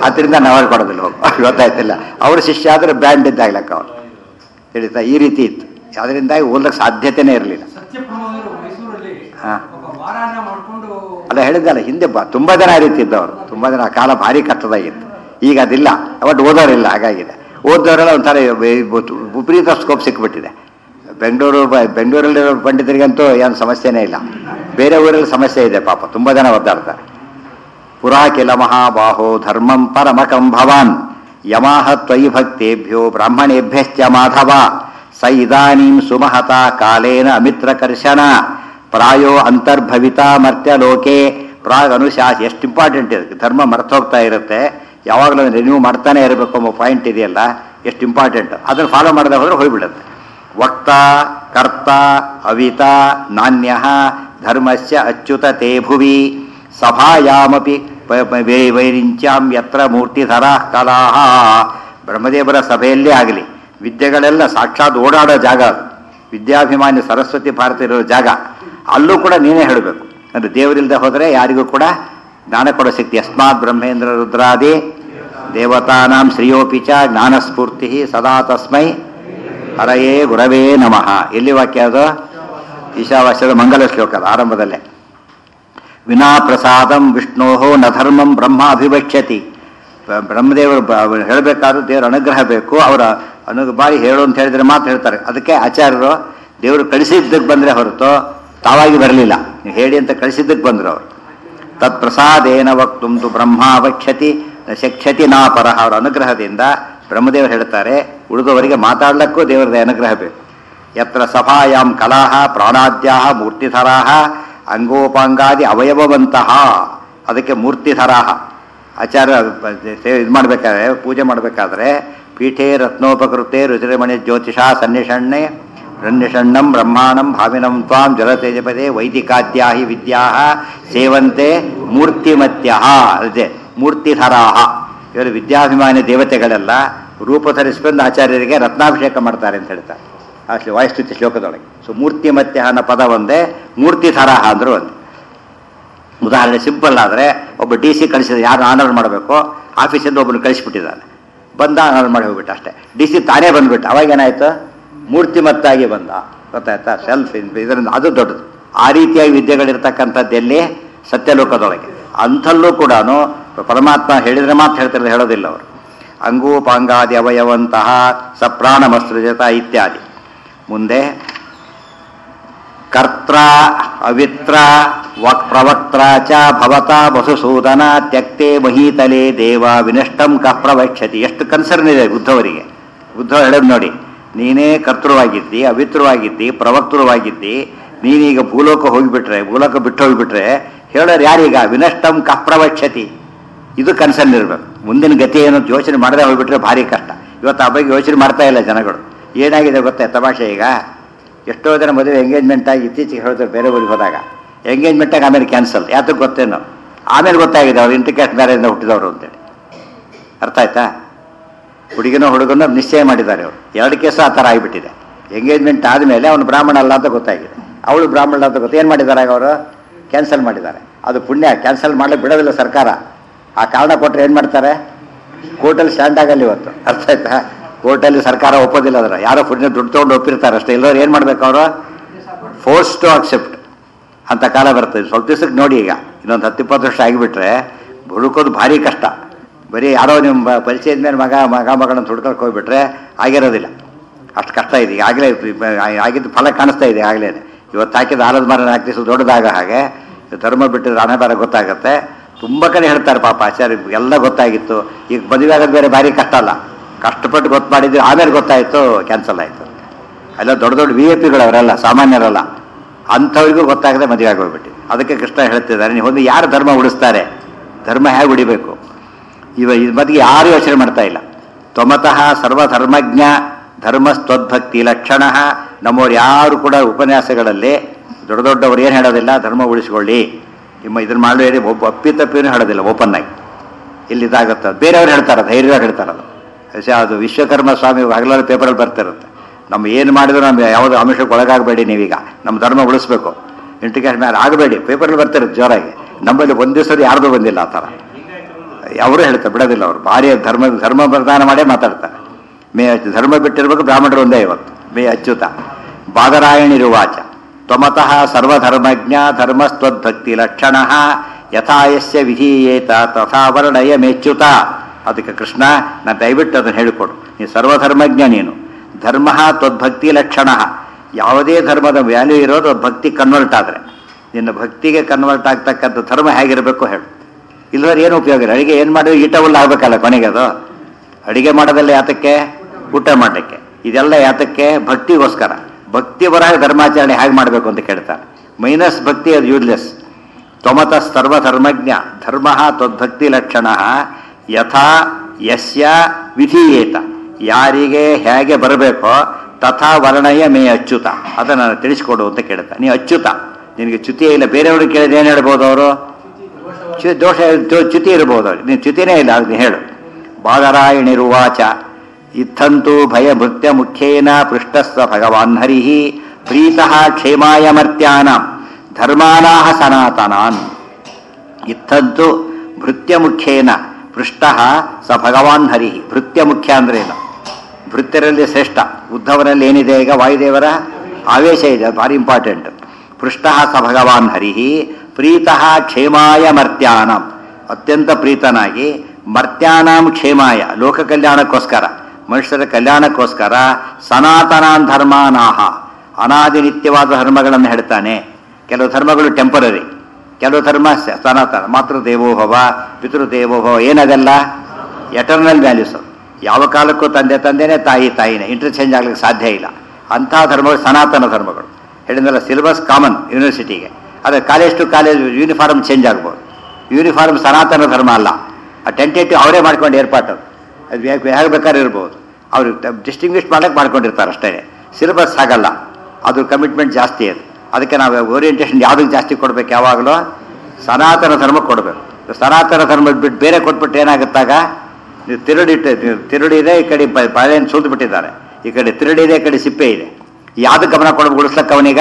ಅದರಿಂದ ನಾವು ಕೊಡೋದಿಲ್ಲ ಹೋಗು ಗೊತ್ತಾಯ್ತಿಲ್ಲ ಅವ್ರ ಶಿಷ್ಯ ಆದರೆ ಬ್ಯಾಂಡ್ ಇದ್ದಾಗ್ಲಕ್ಕ ಅವ್ರು ತಿಳಿತಾ ಈ ರೀತಿ ಇತ್ತು ಅದರಿಂದಾಗಿ ಓದಕ್ಕೆ ಸಾಧ್ಯತೆನೇ ಇರಲಿಲ್ಲ ಸತ್ಯಪ್ರಭುವರು ಮೈಸೂರಲ್ಲಿ ಹಾ. ಒಬ್ಬ ವಾರಾನ ಮಾಡ್ಕೊಂಡು ಅಲ್ಲ ಹೇಳಿದ್ದಲ್ಲ ಹಿಂದೆ ಬ ತುಂಬ ಜನ ಆ ರೀತಿ ಇದ್ದವರು ತುಂಬ ಜನ ಆ ಕಾಲ ಭಾರಿ ಕಷ್ಟದಾಗಿತ್ತು ಈಗ ಅದಿಲ್ಲ ಬಟ್ ಓದೋರಿಲ್ಲ ಹಾಗಾಗಿದೆ ಓದೋರೆಲ್ಲ ಒಂಥರ ವೆ- ವಿಪರೀತ ಸ್ಕೋಪ್ ಸಿಕ್ಬಿಟ್ಟಿದೆ ಬೆಂಗಳೂರು ಬ- ಬೆಂಗಳೂರಲ್ಲಿರೋ ಪಂಡಿತರಿಗಂತೂ ಏನು ಸಮಸ್ಯೆನೇ ಇಲ್ಲ ಬೇರೆ ಊರಲ್ಲಿ ಸಮಸ್ಯೆ ಇದೆ ಪಾಪ ತುಂಬ ಜನ ಒದ್ದಾಡ್ತಾರೆ ಪುರಾ ಕಿಲ ಮಹಾಬಾಹೋ ಧರ್ಮಂ ಪರಮಕಂ ಭವಾನ್ ಯಮಾಹ ತ್ವಯಿ ಭಕ್ತೇಭ್ಯೋ ಬ್ರಾಹ್ಮಣೇಭ್ಯಶ್ಚ ಮಾಧವ ಸ ಇದಾನೀಂ ಸುಮಹತ ಕಾಲೇನ ಅಮಿತ್ರಕರ್ಷಣ ಪ್ರಾಯೋ ಅಂತರ್ಭವಿತಾ ಮರ್ತ್ಯಲೋಕೆ ಪ್ರಾಗ್ ಅನುಶಾಸ ಎಷ್ಟು ಇಂಪಾರ್ಟೆಂಟ್ ಇದೆ ಧರ್ಮ ಮರ್ತೋಗ್ತಾ ಇರುತ್ತೆ ಯಾವಾಗಲೂ ರಿನ್ಯೂ ಮಾಡ್ತಾನೆ ಇರಬೇಕು ಅನ್ನೋ ಪಾಯಿಂಟ್ ಇದೆಯಲ್ಲ ಎಷ್ಟು ಇಂಪಾರ್ಟೆಂಟ್ ಅದನ್ನು ಫಾಲೋ ಮಾಡದೆ ಹೋದ್ರೆ ಹೋಗ್ಬಿಡುತ್ತೆ ವಕ್ತ ಕರ್ತ ಅವಿತ ನಾಣ್ಯ ಧರ್ಮಸ್ಯ ಅಚ್ಯುತ ತೇ ಭುವಿ ಸಭಾಯಾಮಪಿ ಪ- ಪ- ವೈ- ವೈರಿಂಚ್ಯಾಂ ಯತ್ರ ಮೂರ್ತಿಧರ ಕಲಾ ಬ್ರಹ್ಮದೇವರ ಸಭೆಯಲ್ಲೇ ಆಗಲಿ ವಿದ್ಯೆಗಳೆಲ್ಲ ಸಾಕ್ಷಾತ್ ಓಡಾಡೋ ಜಾಗ ಅದು ವಿದ್ಯಾಭಿಮಾನಿ ಸರಸ್ವತಿ ಭಾರತ ಇರೋ ಜಾಗ ಅಲ್ಲೂ ಕೂಡ ನೀನೇ ಹೇಳಬೇಕು ಅಂದರೆ ದೇವರಿಲ್ಲದೆ ಹೋದರೆ ಯಾರಿಗೂ ಕೂಡ ಜ್ಞಾನ ಕೊಡೋ ಶಕ್ತಿ ಯಸ್ಮಾತ್ ಬ್ರಹ್ಮೇಂದ್ರ ರುದ್ರಾದಿ ದೇವತಾನಾಂ ಶ್ರೇಯೋಪಿ ಚ ಜ್ಞಾನಸ್ಫೂರ್ತಿ ಸದಾ ತಸ್ಮೈ ಹರಯೇ ಗುರವೇ ನಮಃ ಎಲ್ಲಿ ವಾಕ್ಯ ಅದು ಈಶಾವಾಸ್ಯದ ಮಂಗಲ ಶ್ಲೋಕ ಅದು ಆರಂಭದಲ್ಲೇ ವಿನಾ ಪ್ರಸಾದಂ ವಿಷ್ಣೋ ನ ಧರ್ಮಂ ಬ್ರಹ್ಮ ಅಭಿಭಕ್ಷ್ಯತಿ ಬ- ಬ್ರಹ್ಮದೇವರು ಬ- ಹೇಳಬೇಕಾದ್ರೂ ದೇವರ ಅನುಗ್ರಹ ಬೇಕು ಅವರ ಅನು ಬಾರಿ ಹೇಳು ಅಂತ ಹೇಳಿದ್ರೆ ಮಾತು ಹೇಳ್ತಾರೆ ಅದಕ್ಕೆ ಆಚಾರ್ಯರು ದೇವರು ಕಳಿಸಿದ್ದಕ್ಕೆ ಬಂದರೆ ಹೊರತು ತಾವಾಗಿ ಬರಲಿಲ್ಲ ನೀವು ಹೇಳಿ ಅಂತ ಕಳಿಸಿದ್ದಕ್ಕೆ ಬಂದರು ಅವರು ತತ್ ಪ್ರಸಾದೇನ ವಕ್ತುಂತು ಬ್ರಹ್ಮ ಅವಕ್ಷತಿ ನ ಶಕ್ಷ್ಯತಿ ನಾ ಪರಹ ಅವರ ಅನುಗ್ರಹದಿಂದ ಬ್ರಹ್ಮದೇವರು ಹೇಳ್ತಾರೆ ಉಳಿದವರಿಗೆ ಮಾತಾಡ್ಲಿಕ್ಕೂ ದೇವರದ ಅನುಗ್ರಹ ಬೇಕು ಯತ್ರ ಸಭಾಯಾಂ ಕಲಾಹ ಪ್ರಾಣಾದ್ಯಾಹ ಮೂರ್ತಿಧರಾಹ ಅಂಗೋಪಾಂಗಾದಿ ಅವಯವವಂತಹ ಅದಕ್ಕೆ ಮೂರ್ತಿಧರಾಹ ಆಚಾರ್ಯ ಇದು ಮಾಡಬೇಕಾದ್ರೆ ಪೂಜೆ ಮಾಡಬೇಕಾದ್ರೆ ಪೀಠೆ ರತ್ನೋಪಕೃತೆ ರುಚಿರಮಣಿ ಜ್ಯೋತಿಷ ಸನ್ನಿಷಣ್ಣೆ ರನ್ಯಷಣ್ಣಂ ಬ್ರಹ್ಮಾಣಂ ಭಾವಿನಂ ತ್ವಾಂ ಜಲತೇಜಪದೇ ವೈದಿಕಾದ್ಯಾಹಿ ವಿದ್ಯಾ ಸೇವಂತೆ ಮೂರ್ತಿಮತ್ಯ ಅದೇ ಮೂರ್ತಿಧರಾಹ ಇವರು ವಿದ್ಯಾಭಿಮಾನಿ ದೇವತೆಗಳೆಲ್ಲ ರೂಪ ಧರಿಸ್ಕೊಂಡು ಆಚಾರ್ಯರಿಗೆ ರತ್ನಾಭಿಷೇಕ ಮಾಡ್ತಾರೆ ಅಂತ ಹೇಳ್ತಾರೆ ಆ ಶ್ಲೋ ವಾಯುಸ್ತುತಿ ಶ್ಲೋಕದೊಳಗೆ ಸೊ ಮೂರ್ತಿಮತ್ಯ ಅನ್ನೋ ಪದ ಒಂದೇ ಮೂರ್ತಿಧರಾಹ ಅಂದ್ರೆ ಒಂದು ಉದಾಹರಣೆ ಸಿಂಪಲ್ ಆದರೆ ಒಬ್ಬ ಡಿ ಸಿ ಕಳಿಸಿದ ಯಾರು ಆನರ್ ಮಾಡಬೇಕು ಆಫೀಸಿಂದ ಒಬ್ಬನು ಕಳಿಸ್ಬಿಟ್ಟಿದ್ದಾನೆ ಬಂದ ಆನರ್ ಮಾಡಿ ಹೋಗ್ಬಿಟ್ಟ ಅಷ್ಟೇ ಡಿ ಸಿ ತಾನೇ ಬಂದ್ಬಿಟ್ಟು ಅವಾಗ ಏನಾಯ್ತು ಮೂರ್ತಿಮತ್ತಾಗಿ ಬಂದ ಗೊತ್ತಾಯ್ತಾ ಸೆಲ್ಫ್ ಇದರಿಂದ ಅದು ದೊಡ್ಡದು ಆ ರೀತಿಯಾಗಿ ವಿದ್ಯೆಗಳಿರ್ತಕ್ಕಂಥದ್ದು ಎಲ್ಲಿ ಸತ್ಯಲೋಕದೊಳಗೆ ಅಂಥಲ್ಲೂ ಕೂಡ ಪರಮಾತ್ಮ ಹೇಳಿದ್ರೆ ಮಾತ್ರ ಹೇಳ್ತಿರೋದು ಹೇಳೋದಿಲ್ಲ ಅವರು ಅಂಗೂಪಾಂಗಾದಿ ಅವಯವಂತಹ ಸಪ್ರಾಣಮಸೃಜತ ಇತ್ಯಾದಿ ಮುಂದೆ ಕರ್ತ್ರ ಅವಿತ್ರ ವಕ್ ಪ್ರವಕ್ತ್ರ ಚ ಭವತಾ ವಸುಸೂದನ ತ್ಯಕ್ತೆ ಮಹೀತಲೆ ದೇವ ವಿನಷ್ಟಂ ಕಃ ಪ್ರವಕ್ಷತಿ ಎಷ್ಟು ಕನ್ಸರ್ನ್ ಇದೆ ಬುದ್ಧವರಿಗೆ ಬುದ್ಧ ಹೇಳೋದು ನೋಡಿ ನೀನೇ ಕರ್ತೃವಾಗಿದ್ದಿ ಅವಿತ್ರವಾಗಿದ್ದಿ ಪ್ರವಕ್ತೃವಾಗಿದ್ದಿ ನೀನೀಗ ಭೂಲೋಕ ಹೋಗಿಬಿಟ್ರೆ ಭೂಲೋಕ ಬಿಟ್ಟು ಹೋಗಿಬಿಟ್ರೆ ಹೇಳೋರು ಯಾರೀಗ ವಿನಷ್ಟಂ ಕಃ ಪ್ರವಕ್ಷತಿ ಇದು ಕನ್ಸರ್ನ್ ಇರಬೇಕು ಮುಂದಿನ ಗತಿ ಏನು ಅಂತ ಯೋಚನೆ ಮಾಡದೆ ಹೋಗ್ಬಿಟ್ರೆ ಭಾರಿ ಕಷ್ಟ ಇವತ್ತು ಆ ಬಗ್ಗೆ ಯೋಚನೆ ಮಾಡ್ತಾ ಇಲ್ಲ ಜನಗಳು ಏನಾಗಿದೆ ಗೊತ್ತೇ ತಮಾಷೆ ಈಗ ಎಷ್ಟೋ ಜನ ಮದುವೆ ಎಂಗೇಜ್ಮೆಂಟ್ ಆಗಿ ಇತ್ತೀಚೆಗೆ ಹೇಳಿದ್ರು ಬೇರೆ ಊರಿಗೆ ಹೋದಾಗ ಎಂಗೇಜ್ಮೆಂಟ್ ಆಗಿ ಆಮೇಲೆ ಕ್ಯಾನ್ಸಲ್ ಯಾತಕ್ಕೆ ಗೊತ್ತೇನೋ ಆಮೇಲೆ ಗೊತ್ತಾಗಿದೆ ಅವ್ರು ಇಂಟಿಕೇಟ್ ಮ್ಯಾರೇಜ್ನ ಹುಟ್ಟಿದವರು ಅಂತೇಳಿ ಅರ್ಥ ಆಯ್ತಾ ಹುಡುಗಿನೋ ಹುಡುಗನೋ ನಿಶ್ಚಯ ಮಾಡಿದ್ದಾರೆ ಅವರು ಎರಡು ಕೇಸು ಆ ಥರ ಆಗಿಬಿಟ್ಟಿದೆ ಎಂಗೇಜ್ಮೆಂಟ್ ಆದಮೇಲೆ ಅವನು ಬ್ರಾಹ್ಮಣ ಅಲ್ಲ ಅಂತ ಗೊತ್ತಾಗಿದೆ ಅವಳು ಬ್ರಾಹ್ಮಣ ಅಂತ ಗೊತ್ತು ಏನು ಮಾಡಿದ್ದಾರೆ ಆಗ ಅವರು ಕ್ಯಾನ್ಸಲ್ ಮಾಡಿದ್ದಾರೆ ಅದು ಪುಣ್ಯ ಕ್ಯಾನ್ಸಲ್ ಮಾಡ್ಲಿಕ್ಕೆ ಬಿಡೋದಿಲ್ಲ ಸರ್ಕಾರ ಆ ಕಾರಣ ಕೊಟ್ಟರೆ ಏನು ಮಾಡ್ತಾರೆ ಕೋರ್ಟಲ್ಲಿ ಸ್ಟ್ಯಾಂಡ್ ಆಗಲ್ಲ ಇವತ್ತು ಅರ್ಥ ಆಯ್ತಾ ಕೋರ್ಟಲ್ಲಿ ಸರ್ಕಾರ ಒಪ್ಪೋದಿಲ್ಲ ಅದರ ಯಾರೋ ಪುಣ್ಯ ದುಡ್ಡು ತೊಗೊಂಡು ಒಪ್ಪಿರ್ತಾರೆ ಅಷ್ಟೇ ಇಲ್ಲವ್ರು ಏನು ಮಾಡ್ಬೇಕು ಅವರು ಫೋರ್ಸ್ ಟು ಅಕ್ಸೆಪ್ಟ್ ಅಂತ ಕಾಲ ಬರ್ತದೆ ಸ್ವಲ್ಪ ದಿವಸಕ್ಕೆ ನೋಡಿ ಈಗ ಇನ್ನೊಂದು ಹತ್ತು ಇಪ್ಪತ್ತು ವರ್ಷ ಆಗಿಬಿಟ್ರೆ ಹುಡುಕೋದು ಭಾರಿ ಕಷ್ಟ ಬರೀ ಯಾರೋ ನಿಮ್ಮ ಪರಿಚಯದ ಮೇಲೆ ಮಗ ಮಗ ಮಗಳನ್ನ ಹುಡ್ಕೊಳಕ್ಕೆ ಹೋಗ್ಬಿಟ್ರೆ ಆಗಿರೋದಿಲ್ಲ ಅಷ್ಟು ಕಷ್ಟ ಇದೆ ಈಗ ಆಗಲೇ ಆಗಿದ್ದು ಫಲ ಕಾಣಿಸ್ತಾ ಇದೆ ಆಗಲೇ ಇವತ್ತು ಹಾಕಿದ ಆಲದ ಮರ ನಾಲ್ಕು ದಿವಸ ದೊಡ್ಡದಾಗ ಹಾಗೆ ಧರ್ಮ ಬಿಟ್ಟಿದ್ರೆ ಹಣೆ ಬೇರೆ ಗೊತ್ತಾಗುತ್ತೆ ತುಂಬ ಕಡೆ ಹೇಳ್ತಾರೆ ಪಾಪ ಆಚಾರ್ಯ ಎಲ್ಲ ಗೊತ್ತಾಗಿತ್ತು ಈಗ ಮದುವೆ ಆಗೋದು ಬೇರೆ ಭಾರಿ ಕಷ್ಟ ಅಲ್ಲ ಕಷ್ಟಪಟ್ಟು ಗೊತ್ತು ಮಾಡಿದ್ವಿ ಆಮೇಲೆ ಗೊತ್ತಾಯಿತು ಕ್ಯಾನ್ಸಲ್ ಆಯಿತು ಎಲ್ಲ ದೊಡ್ಡ ದೊಡ್ಡ ವಿ ಎ ಪಿಗಳು ಅವರೆಲ್ಲ ಸಾಮಾನ್ಯರಲ್ಲ ಅಂಥವ್ರಿಗೂ ಗೊತ್ತಾಗದೆ ಮದುವೆ ಆಗೋಗ್ಬಿಟ್ಟು ಅದಕ್ಕೆ ಕೃಷ್ಣ ಹೇಳ್ತಿದ್ದಾರೆ ನೀವು ಒಂದು ಯಾರು ಧರ್ಮ ಉಳಿಸ್ತಾರೆ ಧರ್ಮ ಹೇಗೆ ಉಳಿಬೇಕು ಇವ ಇದ್ರ ಬಗ್ಗೆ ಯಾರು ಯೋಚನೆ ಮಾಡ್ತಾ ಇಲ್ಲ ತ್ವಮತಃ ಸರ್ವಧರ್ಮಜ್ಞ ಧರ್ಮಸ್ತ್ವದ್ಭಕ್ತಿ ಲಕ್ಷಣ ನಮ್ಮವ್ರು ಯಾರು ಕೂಡ ಉಪನ್ಯಾಸಗಳಲ್ಲಿ ದೊಡ್ಡ ದೊಡ್ಡವ್ರು ಏನು ಹೇಳೋದಿಲ್ಲ ಧರ್ಮ ಉಳಿಸ್ಕೊಳ್ಳಿ ನಿಮ್ಮ ಇದನ್ನ ಮಾಡಿ ಒಬ್ಬ ಅಪ್ಪಿ ತಪ್ಪಿನೂ ಹೇಳೋದಿಲ್ಲ ಓಪನ್ ಆಗಿ ಇಲ್ಲಿ ಇದಾಗುತ್ತೆ ಬೇರೆಯವ್ರು ಹೇಳ್ತಾರೆ ಧೈರ್ಯವಾಗಿ ಹೇಳ್ತಾರಲ್ಲ ಅಷ್ಟೇ ಅದು ವಿಶ್ವಕರ್ಮ ಸ್ವಾಮಿ ಹಗಲಾರು ಪೇಪರಲ್ಲಿ ಬರ್ತಿರುತ್ತೆ ನಮ್ಮ ಏನು ಮಾಡಿದ್ರು ನಮ್ಗೆ ಯಾವುದೋ ಅಂಶಕ್ಕೆ ಒಳಗಾಗಬೇಡಿ ನೀವೀಗ ನಮ್ಮ ಧರ್ಮ ಉಳಿಸ್ಬೇಕು ಇಂಟಿಕೇಟ್ ಮೇಲೆ ಆಗಬೇಡಿ ಪೇಪರಲ್ಲಿ ಬರ್ತಿರುತ್ತೆ ಜೋರಾಗಿ ನಮ್ಮಲ್ಲಿ ಒಂದು ದಿವಸ ಯಾರ್ದು ಬಂದಿಲ್ಲ ಆ ಥರ ಅವರು ಹೇಳ್ತಾರೆ ಬಿಡೋದಿಲ್ಲ ಅವರು ಭಾರಿ ಧರ್ಮ ಧರ್ಮ ಪ್ರದಾನ ಮಾಡೇ ಮಾತಾಡ್ತಾರೆ ಮೇ ಅಚ್ಚು- ಧರ್ಮ ಬಿಟ್ಟಿರ್ಬೇಕು ಬ್ರಾಹ್ಮಣರು ಒಂದೇ ಇವತ್ತು ಮೇ ಅಚ್ಯುತ ಬಾದರಾಯಣಿರುವಾಚ ತ್ವಮತಃ ಸರ್ವಧರ್ಮಜ್ಞ ಧರ್ಮಸ್ತ್ವದ್ಭಕ್ತಿ ಲಕ್ಷಣ ಯಥಾಯಸ್ಯ ವಿಧೀಯೇತ ತಥಾ ವರ್ಣಯ ಮೇಚ್ಯುತ ಅದಕ್ಕೆ ಕೃಷ್ಣ ನಾನು ದಯವಿಟ್ಟು ಅದನ್ನು ಹೇಳಿಕೊಡು ನೀನು ಸರ್ವಧರ್ಮಜ್ಞ ನೀನು ಧರ್ಮ ತ್ವದ್ಭಕ್ತಿ ಲಕ್ಷಣ ಯಾವುದೇ ಧರ್ಮದ ವ್ಯಾಲ್ಯೂ ಇರೋದು ಅದು ಭಕ್ತಿ ಕನ್ವರ್ಟ್ ಆದರೆ ನಿನ್ನ ಭಕ್ತಿಗೆ ಕನ್ವರ್ಟ್ ಆಗ್ತಕ್ಕಂಥ ಧರ್ಮ ಹೇಗಿರಬೇಕು ಹೇಳು ಇಲ್ಲದ್ರೆ ಏನು ಉಪಯೋಗ ಇಲ್ಲ ಅಡಿಗೆ ಏನು ಮಾಡಿದ್ರೆ ಈಟ ಹುಲ್ಲು ಆಗ್ಬೇಕಲ್ಲ ಕೊನೆಗೆ ಅದು ಅಡಿಗೆ ಮಾಡೋದಲ್ಲ ಯಾತಕ್ಕೆ ಊಟ ಮಾಡಲಿಕ್ಕೆ ಇದೆಲ್ಲ ಯಾತಕ್ಕೆ ಭಕ್ತಿಗೋಸ್ಕರ ಭಕ್ತಿ ಬರಹ ಧರ್ಮಾಚರಣೆ ಹೇಗೆ ಮಾಡಬೇಕು ಅಂತ ಕೇಳ್ತಾರೆ ಮೈನಸ್ ಭಕ್ತಿ ಅದು ಯೂಸ್ಲೆಸ್ ತ್ವಮತ ಸರ್ವಧರ್ಮಜ್ಞ ಧರ್ಮ ತ್ವದ್ಭಕ್ತಿ ಲಕ್ಷಣ ಯಥಾ ಯಸ್ಯ ವಿಧೀಯೇತ ಯಾರಿಗೆ ಹೇಗೆ ಬರಬೇಕೋ ತಥಾ ವರ್ಣಯ ಮೇ ಅಚ್ಯುತ ಅದನ್ನು ತಿಳಿಸ್ಕೊಡು ಅಂತ ಕೇಳ್ತಾ ನೀ ಅಚ್ಯುತ ನಿನಗೆ ಚ್ಯುತಿ ಇಲ್ಲ ಬೇರೆಯವ್ರಿಗೆ ಕೇಳಿದ್ರೆ ಏನು ಹೇಳ್ಬೋದು ಅವರು ಚು- ದೋಷ ಚು- ಚ್ಯುತಿ ಇರಬಹುದು ಅವ್ರಿಗೆ ನೀನು ಚ್ಯುತಿನೇ ಇಲ್ಲ ಅದನ್ನ ಹೇಳು ಬಾದರಾಯಣಿರುವಾಚ ಇತ್ತಂತೂ ಭಯಭೃತ್ಯ ಮುಖ್ಯೇನ ಪೃಷ್ಟಸ್ವ ಭಗವಾನ್ ಹರಿ ಪ್ರೀತಃ ಕ್ಷೇಮಾಯ ಮರ್ತ್ಯಾನ ಧರ್ಮಾನಾಹ ಸನಾತನಾನ್ ಇತ್ತಂತೂ ಭೃತ್ಯ ಮುಖ್ಯೇನ ಪೃಷ್ಟ ಸ ಭಗವಾನ್ ಹರಿ ಭೃತ್ಯ ಮುಖ್ಯ ಅಂದ್ರೆ ಏನು ಭೃತ್ಯರಲ್ಲಿ ಶ್ರೇಷ್ಠ ಉದ್ಧವರಲ್ಲಿ ಏನಿದೆ ಈಗ ವಾಯುದೇವರ ಆವೇಶ ಇದೆ ಅದು ಭಾರಿ ಇಂಪಾರ್ಟೆಂಟ್ ಪೃಷ್ಟ ಸ ಭಗವಾನ್ ಹರಿ ಪ್ರೀತಃ ಕ್ಷೇಮಾಯ ಮರ್ತ್ಯಾನಾಂ ಅತ್ಯಂತ ಪ್ರೀತನಾಗಿ ಮರ್ತ್ಯಾನಾಂ ಕ್ಷೇಮಾಯ ಲೋಕ ಕಲ್ಯಾಣಕ್ಕೋಸ್ಕರ ಮನುಷ್ಯರ ಕಲ್ಯಾಣಕ್ಕೋಸ್ಕರ ಸನಾತನಾನ್ ಧರ್ಮಾನಾಹ ಅನಾದಿ ನಿತ್ಯವಾದ ಧರ್ಮಗಳನ್ನು ಹೇಳ್ತಾನೆ ಕೆಲವು ಧರ್ಮಗಳು ಟೆಂಪರರಿ ಕೆಲವು ಧರ್ಮ ಸ- ಸನಾತನ ಮಾತೃ ದೇವೋಭವ ಪಿತೃದೇವೋಭವ ಏನದೆಲ್ಲ ಎಟರ್ನಲ್ ವ್ಯಾಲ್ಯೂಸ್ ಯಾವ ಕಾಲಕ್ಕೂ ತಂದೆ ತಂದೆನೇ ತಾಯಿ ತಾಯಿನೇ ಇಂಟರ್ಚೇಂಜ್ ಆಗ್ಲಿಕ್ಕೆ ಸಾಧ್ಯ ಇಲ್ಲ ಅಂತಹ ಧರ್ಮಗಳು ಸನಾತನ ಧರ್ಮಗಳು ಹೇಳಿದ್ನಲ್ಲ ಸಿಲೆಬಸ್ ಕಾಮನ್ ಯೂನಿವರ್ಸಿಟಿಗೆ ಆದರೆ college to college uniform change ಆಗ್ಬೋದು ಯೂನಿಫಾರ್ಮ್ ಸನಾತನ ಧರ್ಮ ಅಲ್ಲ ಆ ಟೆಂಟೇಟಿವ್ ಅವರೇ ಮಾಡ್ಕೊಂಡು ಏರ್ಪಾಟು ಅದು ಹೇಗೆ ಹೇಗೆ ಬೇಕಾದ್ರೆ ಇರ್ಬೋದು ಅವರು ಡಿಸ್ಟಿಂಗ್ವಿಷ್ ಮಾಡಕ್ಕೆ ಮಾಡ್ಕೊಂಡಿರ್ತಾರೆ ಅಷ್ಟೇ ಸಿಲೆಬಸ್ ಆಗಲ್ಲ ಅದು ಕಮಿಟ್ಮೆಂಟ್ ಜಾಸ್ತಿ ಅದು ಅದಕ್ಕೆ ನಾವು ಓರಿಯೆಂಟೇಷನ್ ಯಾವುದಕ್ಕೆ ಜಾಸ್ತಿ ಕೊಡ್ಬೇಕು ಯಾವಾಗಲೂ ಸನಾತನ ಧರ್ಮಕ್ಕೆ ಕೊಡಬೇಕು ಸನಾತನ ಧರ್ಮ ಬಿಟ್ಟು ಬೇರೆ ಕೊಟ್ಬಿಟ್ಟು ಏನಾಗುತ್ತಾಗ ನೀವು ತಿರುಡಿಟ್ಟು ನೀವು ತಿರುಡಿದೆ ಈ ಕಡೆ ಬಾಳೆಹಣ್ಣು ಸುಲ್ದು ಬಿಟ್ಟಿದ್ದಾರೆ ಈ ಕಡೆ ತಿರುಡಿದೆ ಈ ಕಡೆ ಸಿಪ್ಪೆ ಇದೆ ಯಾವ್ದು ಗಮನ ಕೊಡಬೇಕು ಉಳಿಸ್ಲಕ್ಕ ಅವನೀಗ